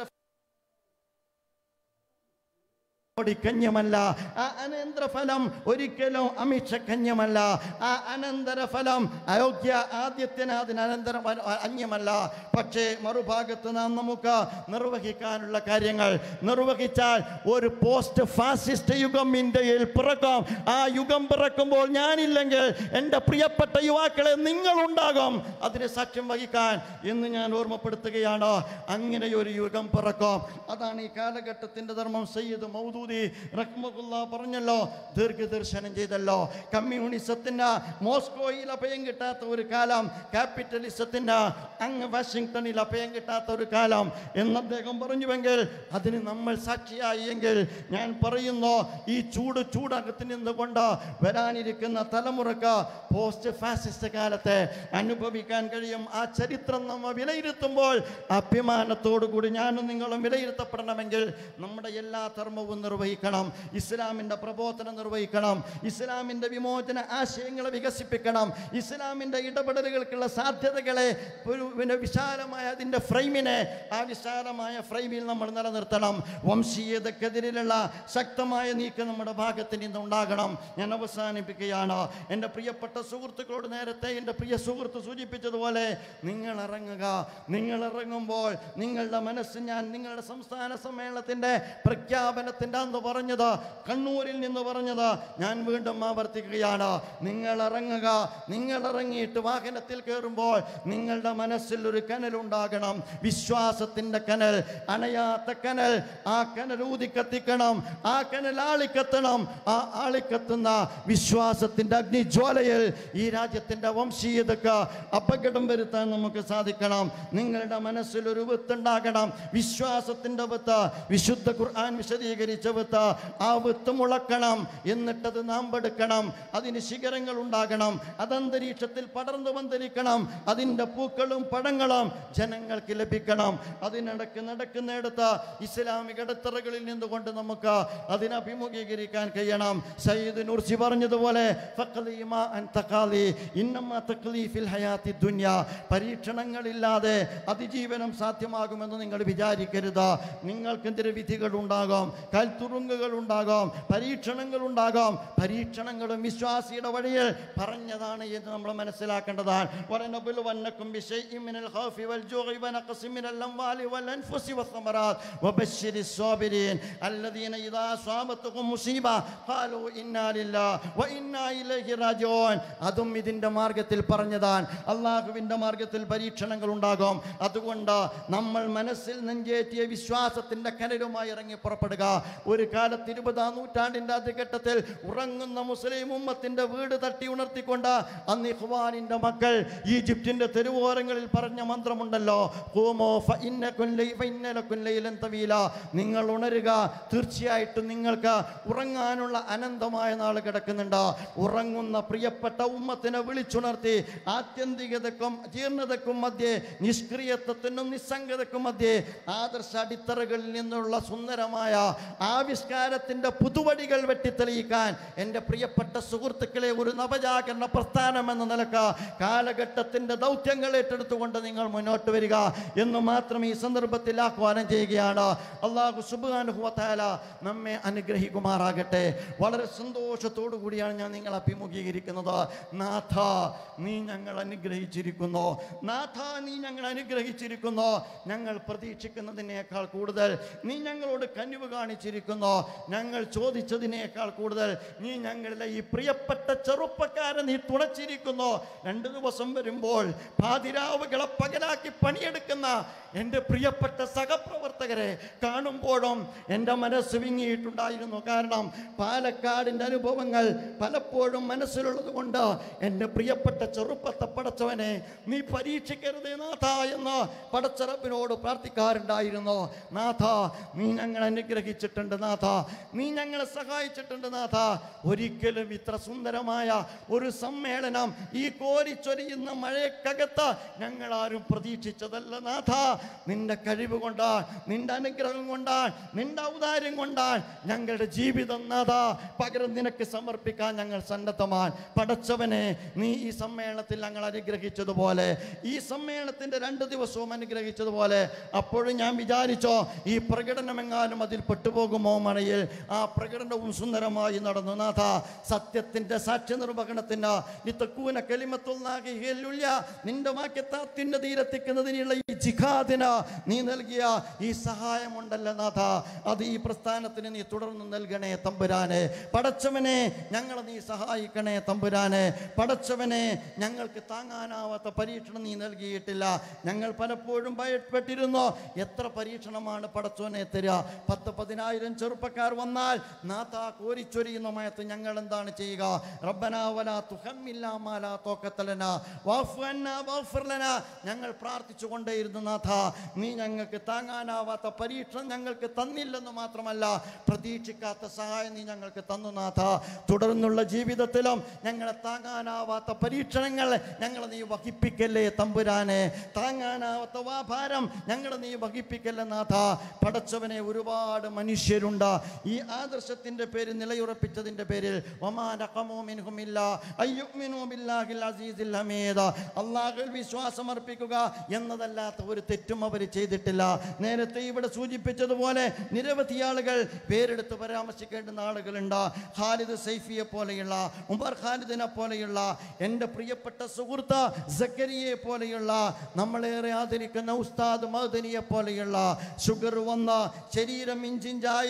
കഞ്ഞമല്ല ആ അനന്തരഫലം ഒരിക്കലും അമിഷക്കഞ്ഞമല്ല ആ അനന്തരഫലം അയോഗ്യ ആദ്യത്തിന് അതിന് അനന്തര അന്യമല്ല പക്ഷേ മറുഭാഗത്ത് നാം നമുക്ക് നിർവഹിക്കാനുള്ള കാര്യങ്ങൾ നിർവഹിച്ചാൽ ഒരു പോസ്റ്റ് ഫാസിസ്റ്റ് യുഗം ഇന്ത്യയിൽ പിറക്കും ആ യുഗം പിറക്കുമ്പോൾ ഞാനില്ലെങ്കിൽ എൻ്റെ പ്രിയപ്പെട്ട യുവാക്കളെ നിങ്ങളുണ്ടാകും അതിന് സാക്ഷ്യം വഹിക്കാൻ എന്ന് ഞാൻ ഓർമ്മപ്പെടുത്തുകയാണ് അങ്ങനെ ഒരു യുഗം പിറക്കും അതാണ് ഈ കാലഘട്ടത്തിൻ്റെ ധർമ്മം സയ്യിദ് മൗദൂദി റഹ്മുല്ല പറഞ്ഞല്ലോ ദീർഘദർശനം ചെയ്തല്ലോ കമ്മ്യൂണിസത്തിന് മോസ്കോയിൽ അഭയം കിട്ടാത്ത ഒരു കാലം ക്യാപിറ്റലിസത്തിന് അങ്ങ് വാഷിങ്ടണിൽ അഭയം കിട്ടാത്ത ഒരു കാലം എന്ന് അദ്ദേഹം പറഞ്ഞുവെങ്കിൽ അതിന് നമ്മൾ സാക്ഷിയായി എങ്കിൽ ഞാൻ പറയുന്നു ഈ ചൂട് ചൂടകത്ത് നിന്നുകൊണ്ട് വരാനിരിക്കുന്ന തലമുറക്ക് പോസ്റ്റ് ഫാസിസ്റ്റ് കാലത്തെ അനുഭവിക്കാൻ കഴിയും ആ ചരിത്രം നമ്മൾ വിലയിരുത്തുമ്പോൾ അഭിമാനത്തോടു കൂടി ഞാനും നിങ്ങളും വിലയിരുത്തപ്പെടണമെങ്കിൽ നമ്മുടെ എല്ലാ ധർമ്മവും നിർവഹിക്കണം ഇസ്ലാമിൻ്റെ പ്രബോധനം നിർവഹിക്കണം ഇസ്ലാമിൻ്റെ വിമോചന ആശയങ്ങളെ വികസിപ്പിക്കണം ഇസ്ലാമിൻ്റെ ഇടപെടലുകൾക്കുള്ള സാധ്യതകളെ ഒരു പിന്നെ വിശാലമായ അതിൻ്റെ ഫ്രെയിമിനെ ആ വിശാലമായ ഫ്രെയിമിൽ നമ്മൾ നിലനിർത്തണം വംശീയതക്കെതിരെയുള്ള ശക്തമായ നീക്കം നമ്മുടെ ഭാഗത്ത് നിന്നുണ്ടാകണം ഞാൻ അവസാനിപ്പിക്കുകയാണ് എൻ്റെ പ്രിയപ്പെട്ട സുഹൃത്തുക്കളോട് നേരത്തെ എൻ്റെ പ്രിയ സുഹൃത്ത് സൂചിപ്പിച്ചതുപോലെ നിങ്ങൾ ഇറങ്ങുക നിങ്ങൾ ഇറങ്ങുമ്പോൾ നിങ്ങളുടെ മനസ്സ് ഞാൻ നിങ്ങളുടെ സംസ്ഥാന സമ്മേളനത്തിൻ്റെ പ്രഖ്യാപനത്തിൻ്റെ എന്ന് പറഞ്ഞത് കണ്ണൂരിൽ നിന്ന് പറഞ്ഞത് ഞാൻ വീണ്ടും ആവർത്തിക്കുകയാണ് നിങ്ങൾ ഇറങ്ങുക നിങ്ങൾ ഇറങ്ങിയിട്ട് വാഹനത്തിൽ കയറുമ്പോൾ നിങ്ങളുടെ മനസ്സിൽ ഒരു കനലുണ്ടാകണം വിശ്വാസത്തിന്റെ കനൽ അണയാത്ത കനൽ ആ കനൽ ഊതി കത്തിക്കണം ആ കനൽ ആളിക്കത്തണം ആ ആളിക്കത്തുന്ന വിശ്വാസത്തിന്റെ അഗ്നിജ്വാലയിൽ ഈ രാജ്യത്തിന്റെ വംശീയതക്ക് അപകടം വരുത്താൻ നമുക്ക് സാധിക്കണം നിങ്ങളുടെ മനസ്സിൽ ഒരു വിത്തുണ്ടാകണം വിശ്വാസത്തിന്റെ വിത്ത് വിശുദ്ധ ഖുർആൻ വിശദീകരിച്ച വിത്ത് ആ വിത്ത് മുളക്കണം എന്നിട്ടത് നാമ്പെടുക്കണം അതിന് ശിഖരങ്ങൾ ഉണ്ടാകണം അത് അന്തരീക്ഷത്തിൽ പടർന്നു വന്നിരിക്കണം അതിൻ്റെ പൂക്കളും പഴങ്ങളും ജനങ്ങൾക്ക് ലഭിക്കണം അതിനിടക്ക് നടക്കുന്നിടത്ത് ഇസ്ലാമിക ഇടത്തറകളിൽ നിന്നുകൊണ്ട് നമുക്ക് അതിനെ അഭിമുഖീകരിക്കാൻ കഴിയണം സയ്യിദ് നൂർസി പറഞ്ഞതുപോലെ ഫഖ്ലി മാ അൻ തഖാലി ഇന്നമാ തഖ്ലി ഫിൽ ഹയാത്തി ദുനിയ പരീക്ഷണങ്ങളില്ലാതെ അതിജീവനം സാധ്യമാകുമെന്ന് നിങ്ങൾ വിചാരിക്കരുത് നിങ്ങൾക്കെതിരെ വിധികൾ ഉണ്ടാകാം കൽത്തുറുങ്ങുകൾ ഉണ്ടാകാം പരീക്ഷണങ്ങൾ ഉണ്ടാകാം പരീക്ഷണങ്ങളും വിശ്വാസിയുടെ വഴിയിൽ പറഞ്ഞതാണ് എന്ന് നമ്മൾ മനസ്സിലാക്കേണ്ടതാണ് وَلَنَبْلُوَنَّكُمْ بِشَيْءٍ مِنَ الْخَوْفِ وَالْجُوعِ وَنَقْصٍ مِنَ الْأَمْوَالِ وَالْأَنفُسِ وَالثَّمَرَاتِ وَبَشِّرِ الصَّابِرِينَ الَّذِينَ إِذَا أَصَابَتْهُمْ مُصِيبَةٌ قَالُوا إِنَّا لِلَّهِ وَإِنَّا إِلَيْهِ راجعون അതും ഇതിന്റെ മാർഗത്തിൽ പറഞ്ഞതാണ് അള്ളാഹുവിന്റെ മാർഗത്തിൽ പരീക്ഷണങ്ങൾ ഉണ്ടാകും അതുകൊണ്ട് നമ്മൾ മനസ്സിൽ നെഞ്ചേറ്റിയ വിശ്വാസത്തിന്റെ കനലുമായി ഇറങ്ങി പുറപ്പെടുക ഒരു കാലത്ത് ഇരുപതാം നൂറ്റാണ്ടിന്റെ ആദ്യഘട്ടത്തിൽ ഉറങ്ങുന്ന മുസ്ലിം ഉമ്മത്തിന്റെ വീട് തട്ടി ഉണർത്തിക്കൊണ്ട് അന്ന് ഇഖ്വാനിന്റെ മക്കൾ ഈജിപ്തിന്റെ തെരുവോരങ്ങളിൽ പറഞ്ഞ മന്ത്രമുണ്ടല്ലോ "ഖൂമൂ ഫഇന്നകും ലൈ- ഫഇന്നലകും ലൈലൻ തവീല." നിങ്ങൾ ഉണരുക തീർച്ചയായിട്ടും നിങ്ങൾക്ക് ഉറങ്ങാനുള്ള അനന്തമായ നാൾ കിടക്കുന്നുണ്ട് ഉറങ്ങുന്ന പ്രിയപ്പെട്ട ഉമ്മത്തിനെ വിളിച്ചുണർത്തി ആത്യന്തികതക്കും ജീർണതക്കും മധ്യേ നിഷ്ക്രിയത്വത്തിനും നിസ്സംഗതക്കും മധ്യേ ആദർശ അടിത്തറകളിൽ നിന്നുള്ള സുന്ദരമായ ആവിഷ്കാരത്തിന്റെ പുതുവടികൾ വെട്ടിത്തെളിയിക്കാൻ എൻ്റെ പ്രിയപ്പെട്ട സുഹൃത്തുക്കളെ ഒരു നവജാഗരണ പ്രസ്ഥാനം എന്ന നിലക്ക് കാലഘട്ടത്തിന്റെ ദൗത്യങ്ങൾ ഏറ്റെടുത്തുകൊണ്ട് നിങ്ങൾ മുന്നോട്ട് വരിക എന്ന് മാത്രം ഈ സന്ദർഭത്തിൽ ആഹ്വാനം ചെയ്യുകയാണ് അള്ളാഹു സുബാനുഭവത്തായ നമ്മെ അനുഗ്രഹിക്കുമാറാകട്ടെ വളരെ സന്തോഷത്തോടു കൂടിയാണ് ഞാൻ നിങ്ങൾ അഭിമുഖീകരിക്കുന്നത് നാഥ നീ ഞങ്ങൾ അനുഗ്രഹിച്ചിരിക്കുന്നു നാഥ നീ ഞങ്ങൾ അനുഗ്രഹിച്ചിരിക്കുന്നു ഞങ്ങൾ പ്രതീക്ഷിക്കുന്നതിനേക്കാൾ കൂടുതൽ നീ ഞങ്ങളോട് കനിവ് കാണിച്ചിരിക്കുന്നു ഞങ്ങൾ ചോദിച്ചതിനേക്കാൾ കൂടുതൽ നീ ഞങ്ങളുടെ ഈ പ്രിയപ്പെട്ട ചെറുപ്പക്കാരെ നീ തുണച്ചിരിക്കുന്നു രണ്ട് ദിവസം വരുമ്പോൾ പാതിരാവുകളെ പകലാക്കി പണിയെടുക്കുന്ന എൻ്റെ പ്രിയപ്പെട്ട സഹപ്രവർത്തകരെ കാണുമ്പോഴും എൻ്റെ മനസ്സ് വിങ്ങിയിട്ടുണ്ടായിരുന്നു കാരണം പാലക്കാടിൻ്റെ അനുഭവങ്ങൾ പലപ്പോഴും മനസ്സിലുള്ളത് കൊണ്ട് എൻ്റെ പ്രിയപ്പെട്ട ചെറുപ്പത്തെ പടച്ചവനെ നീ പരീക്ഷിക്കരുതേ നാഥ എന്ന് പടച്ചറപ്പിനോട് പ്രാർത്ഥിക്കാറുണ്ടായിരുന്നു നാഥ നീ ഞങ്ങളെ അനുഗ്രഹിച്ചിട്ടുണ്ട് നാഥ നീ ഞങ്ങളെ സഹായിച്ചിട്ടുണ്ട് നാഥ ഒരിക്കലും ഇത്ര സുന്ദരമായ ഒരു സമ്മേളനം ഈ കോരിച്ചൊരിയുന്ന മഴയ്ക്കകത്ത് ഞങ്ങൾ ആരും പ്രതീക്ഷിച്ചതല്ല നാഥ നിന്റെ കഴിവ് കൊണ്ടാണ് നിന്റെ അനുഗ്രഹം കൊണ്ടാണ് നിന്റെ ഔദാര്യം കൊണ്ടാണ് ഞങ്ങളുടെ ജീവിതം നാഥ പകരം നിനക്ക് സമർപ്പിക്കാൻ ഞങ്ങൾ സന്നദ്ധമാണ് പടച്ചവനെ നീ ഈ സമ്മേളനത്തിൽ ഞങ്ങൾ അനുഗ്രഹിച്ചതുപോലെ ഈ സമ്മേളനത്തിന്റെ രണ്ട് ദിവസവും അനുഗ്രഹിച്ചതുപോലെ അപ്പോഴും ഞാൻ വിചാരിച്ചോ ഈ പ്രകടനമെങ്ങാനും അതിൽ പെട്ടുപോകുമോ മഴയിൽ ആ പ്രകടനവും സുന്ദരമായി നടന്നു നാഥ സത്യത്തിന്റെ സാക്ഷ്യ നിർവഹണത്തിന് നിത്തക്കൂന കലിമത്തുള്ള നിന്റെ വാക്യത്തെ അത്യുന്നതിയിലെത്തിക്കുന്നതിനുള്ള ഈ ജിഹാദിന് നീ നൽകിയ ഈ സഹായമുണ്ടല്ലോ നാഥ അത് ഈ പ്രസ്ഥാനത്തിന് നീ തുടർന്ന് നൽകണേ തമ്പുരാനെ പടച്ചവനെ ഞങ്ങളെ നീ സഹായിക്കണേ തമ്പുരാനെ പടച്ചവനെ ഞങ്ങൾക്ക് താങ്ങാനാവാത്ത പരീക്ഷണം നീ നൽകിയിട്ടില്ല ഞങ്ങൾ പലപ്പോഴും ഭയപ്പെട്ടിരുന്നു എത്ര പരീക്ഷണമാണ് പടച്ചവനെ തരിക പത്ത് പതിനായിരം ചെറുപ്പക്കാർ വന്നാൽ നാഥ കോരിച്ചൊരിയുന്ന മയത്ത് ഞങ്ങൾ എന്താണ് ചെയ്യുക റബ്ബനാവല തുഹമ്മില്ലാമാല തോക്കത്തലന വാഫുഅന്ന വാഫിർലന ഞങ്ങൾ പ്രാർത്ഥിച്ചു കൊണ്ടേയിരുന്നു നാഥ നീ ഞങ്ങൾക്ക് താങ്ങാനാവാത്ത പരീക്ഷണം ഞങ്ങൾക്ക് തന്നില്ലെന്ന് മാത്രമല്ല പ്രതീക്ഷിക്കാത്ത സഹായം നീ ഞങ്ങൾക്ക് തന്നു നാഥ തുടർന്നുള്ള ജീവിതത്തിലും ഞങ്ങളെ താങ്ങാനാവാത്ത പരീക്ഷണങ്ങൾ ഞങ്ങളെ നീ വഹിപ്പിക്കല്ലേ തമ്പുരാനെ താങ്ങാനാവാത്ത വാഭാരം ഞങ്ങളെ നീ വഹിപ്പിക്കല്ലേ നാഥ പടച്ചവനെ ഒരുപാട് മനുഷ്യരുണ്ട് ഈ ആദർശത്തിന്റെ പേരിൽ നിലയുറപ്പിച്ചതിന്റെ പേരിൽ വമാ നഖമൂ മിൻഹും ഇല്ലാ അയ്യുമിനൂ ബില്ലാഹിൽ അസീസിൽ ഹമീദ് അള്ളാഹുവിൽ വിശ്വാസം അർപ്പിക്കുക എന്നതല്ലാത്ത ഒരു തെറ്റും അവർ ചെയ്തിട്ടില്ല നേരത്തെ ഇവിടെ സൂചിപ്പിച്ചതുപോലെ നിരവധി ആളുകൾ പേരെടുത്ത് പരാമർശിക്കേണ്ടുന്ന ആളുകളുണ്ട് ഖാലിദ് സൈഫിയെ പോലെയുള്ള ഉമർ ഖാലിദിനെ പോലെയുള്ള എൻ്റെ പ്രിയപ്പെട്ട സുഹൃത്ത് സക്കരിയെ പോലെയുള്ള നമ്മളേറെ ആദരിക്കുന്ന ഉസ്താദ് മദനിയെ പോലെയുള്ള ഷുഗർ വന്ന ശരീരം ഇഞ്ചിഞ്ചായി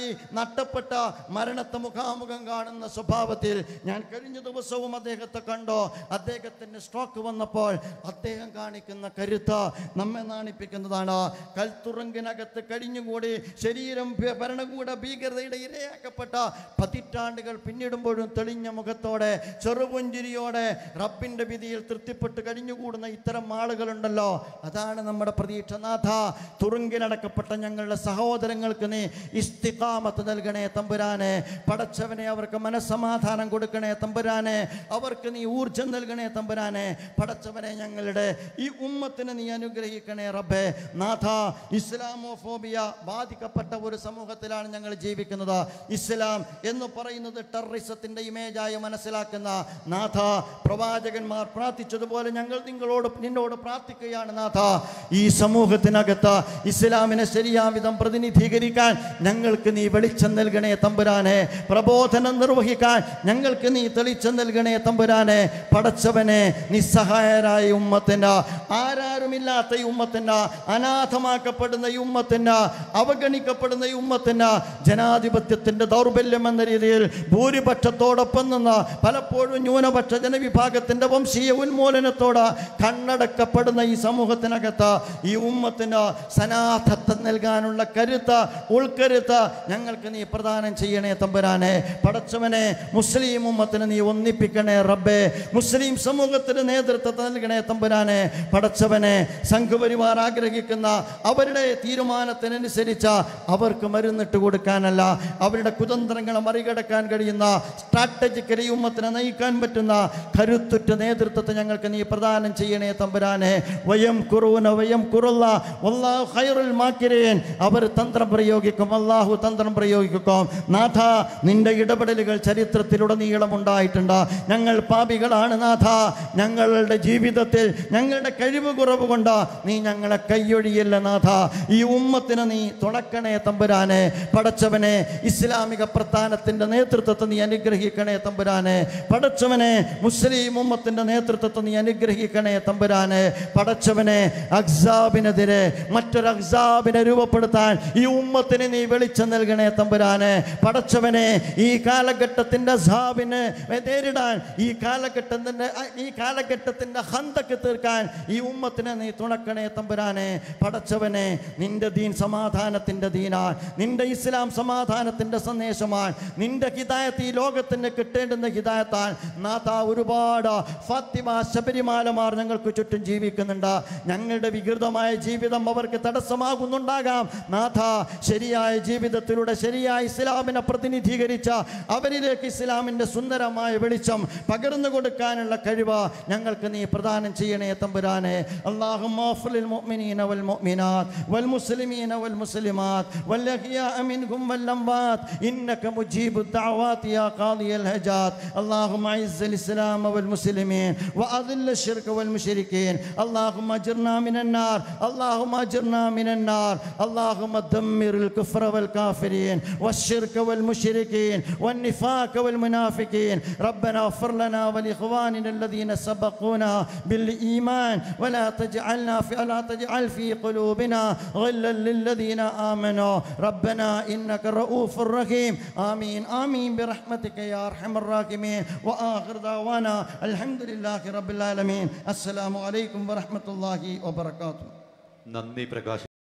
കാലങ്ങളായി നഷ്ടപ്പെട്ട മരണത്തെ മുഖാമുഖം കാണുന്ന സ്വഭാവത്തിൽ ഞാൻ കഴിഞ്ഞ ദിവസവും അദ്ദേഹത്തെ കണ്ടോ അദ്ദേഹത്തിന് സ്ട്രോക്ക് വന്നപ്പോൾ അദ്ദേഹം കാണിക്കുന്ന കരുത്ത് നമ്മെ നാണിപ്പിക്കുന്നതാണ് കൽത്തുറങ്കിനകത്ത് കഴിഞ്ഞുകൂടി ശരീരം ഭ- ഭരണകൂട ഭീകരതയുടെ ഇരയാക്കപ്പെട്ട പതിറ്റാണ്ടുകൾ പിന്നിടുമ്പോഴും തെളിഞ്ഞ മുഖത്തോടെ ചെറുപുഞ്ചിരിയോടെ റബ്ബിന്റെ വിധിയിൽ തൃപ്തിപ്പെട്ട് കഴിഞ്ഞുകൂടുന്ന ഇത്തരം ആളുകളുണ്ടല്ലോ അതാണ് നമ്മുടെ പ്രതീക്ഷ നാഥ തുറുങ്കിലടക്കപ്പെട്ട ഞങ്ങളുടെ സഹോദരങ്ങൾക്ക് നീ ഇസ്തിഖാമത്ത് നൽകണേ തമ്പുരാനെ പടച്ചവനെ അവർക്ക് മനസ്സമാധാനം കൊടുക്കണേ തമ്പുരാനെ അവർക്ക് നീ ഊർജം നൽകണേ തമ്പുരാനെ പടച്ചവനെ ഞങ്ങളുടെ ഈ ഉമ്മത്തിന് നീ അനുഗ്രഹിക്കണേ റബ്ബേ നാഥ ഇസ്ലാമോഫോബിയ ബാധിക്കപ്പെട്ട ഒരു സമൂഹത്തിലാണ് ഞങ്ങൾ ജീവിക്കുന്നത് ഇസ്ലാം എന്ന് പറയുന്നത് ടെററിസത്തിന്റെ ഇമേജായി മനസ്സിലാക്കുന്ന നാഥ പ്രവാചകന്മാർ പ്രാർത്ഥിച്ചതുപോലെ ഞങ്ങൾ നിങ്ങളോട് നിന്നോട് പ്രാർത്ഥിക്കുകയാണ് നാഥ ഈ സമൂഹത്തിനകത്ത് ഇസ്ലാമിനെ ശരിയാവിധം പ്രതിനിധീകരിക്കാൻ ഞങ്ങൾക്ക് നീ വെളിച്ചം നൽകണേ തമ്പുരാനെ പ്രബോധനം നിർവഹിക്കാൻ ഞങ്ങൾക്ക് നീ തെളിച്ചം നൽകണേ തമ്പുരാനെ പടച്ചവനെ നിസ്സഹായരായ ഉമ്മത്തിന് ആരാരുമില്ലാത്ത ഈ ഉമ്മത്തിന് അനാഥമാക്കപ്പെടുന്ന ഈ ഉമ്മത്തിന് അവഗണിക്കപ്പെടുന്ന ഈ ഉമ്മത്തിന് ജനാധിപത്യത്തിന്റെ ദൗർബല്യം എന്ന രീതിയിൽ ഭൂരിപക്ഷത്തോടൊപ്പം നിന്ന് പലപ്പോഴും ന്യൂനപക്ഷ ജനവിഭാഗത്തിന്റെ വംശീയ ഉന്മൂലനത്തോട് കണ്ണടക്കപ്പെടുന്ന ഈ സമൂഹത്തിനകത്ത് ഈ ഉമ്മത്തിന് സനാഥത്വം നൽകാനുള്ള കരുത്ത് ഉൾക്കരുത്ത് ഞങ്ങൾക്ക് നീ പ്രദാനം ചെയ്യണേ തമ്പുരാനെ പടച്ചവനെ മുസ്ലിം ഉമ്മത്തിന് നീ ഒന്നിപ്പിക്കണേ റബ്ബേ മുസ്ലിം സമൂഹത്തിന് നേതൃത്വം നൽകണേ തമ്പുരാനെ പടച്ചവനെ സംഘപരിവാർ ആഗ്രഹിക്കുന്ന അവരുടെ തീരുമാനത്തിനനുസരിച്ച് അവർക്ക് മരുന്നിട്ട് കൊടുക്കാനല്ല അവരുടെ കുതന്ത്രങ്ങളെ മറികടക്കാൻ കഴിയുന്ന സ്ട്രാറ്റജിക്കലി ഉമ്മത്തിനെ നയിക്കാൻ പറ്റുന്ന കരുത്തുറ്റ നേതൃത്വത്തെ ഞങ്ങൾക്ക് നീ പ്രദാനം ചെയ്യണേ തമ്പുരാനെ വയം കുറൂന വയം കുറുള്ള വല്ലാഹു ഖൈറുൽ മാക്കിരേൻ അവർ തന്ത്രം പ്രയോഗിക്കും അള്ളാഹു തന്ത്രം പ്രയോഗിക്കും നാഥ നിന്റെ ഇടപെടലുകൾ ചരിത്രത്തിലുടനീളം ഉണ്ടായിട്ടുണ്ട് ഞങ്ങൾ പാപികളാണ് നാഥ ഞങ്ങളുടെ ജീവിതത്തിൽ ഞങ്ങളുടെ കഴിവ് കുറവ് കൊണ്ട് നീ ഞങ്ങളെ കൈയൊഴിയല്ല നാഥ ഈ ഉമ്മത്തിന് നീ തുണക്കണേ തമ്പുരാനെ പടച്ചവനെ ഇസ്ലാമിക പ്രസ്ഥാനത്തിന്റെ നേതൃത്വത്തെ നീ അനുഗ്രഹിക്കണേ തമ്പുരാനെ പടച്ചവനെ മുസ്ലിം ഉമ്മത്തിന്റെ നേതൃത്വത്തെ നീ അനുഗ്രഹിക്കണേ തമ്പുരാനെ പടച്ചവനെ അക്സാബിനെതിരെ മറ്റൊരു അക്സാബിനെ രൂപപ്പെടുത്താൻ ഈ ഉമ്മത്തിന് നീ വെളിച്ചം നൽകണേ തമ്പുരാനെ പടച്ചവനെ ഈ കാലഘട്ടത്തിന്റെ അസാബിനെ നേരിടാൻ ഈ കാലഘട്ടത്തിന്റെ ഈ കാലഘട്ടത്തിന്റെ ഹന്തക്ക് തീർക്കാൻ ഈ ഉമ്മത്തിനെ നീ തുണക്കണേ തമ്പുരാനെ പടച്ചവനെ നിന്റെ ദീൻ സമാധാനത്തിന്റെ ദീനാൻ നിന്റെ ഇസ്ലാം സമാധാനത്തിന്റെ സന്ദേശമാണ് നിന്റെ ഹിദായത്ത് ഈ ലോകത്തിന് കിട്ടേണ്ടുന്ന ഹിദായത്താൻ നാഥ ഒരുപാട് ഫാത്തിമ ശബരിമാലമാർ ഞങ്ങൾക്ക് ചുറ്റും ജീവിക്കുന്നുണ്ട് ഞങ്ങളുടെ വികൃതമായ ജീവിതം അവർക്ക് തടസ്സമാകുന്നുണ്ടാകാം നാഥ ശരിയായ ജീവിതത്തിലൂടെ ശരിയായ ഇസ്ലാമിനെ പ്രതിനിധീകരിച്ച അവരിലേക്ക് ഇസ്ലാമിൻ്റെ സുന്ദരമായ വെളിച്ചം പകർന്നു കൊടുക്കാനുള്ള കഴിവ് ഞങ്ങൾക്ക് നീ പ്രദാനം ചെയ്യണേ തമ്പുരാനെ അള്ളാഹു المؤمنين والمؤمنات والمسلمين والمسلمات والأحياء منهم والأموات إنك مجيب الدعوات يا قاضي الهجات اللهم أعز الإسلام والمسلمين وأذل الشرك والمشركين اللهم أجرنا من النار اللهم أجرنا من النار اللهم دمر الكفر والكافرين والشرك والمشركين والنفاق والمنافقين ربنا اغفر لنا ولإخواننا الذين سبقونا بالإيمان ولا تجعلنا في ولا تجعل في قلوبنا غلا للذين آمنوا ربنا إنك رؤوف رحيم آمين آمين برحمتك يا أرحم الراحمين وآخر دعوانا الحمد لله رب العالمين السلام عليكم ورحمة الله وبركاته നന്ദി പ്രകാശ്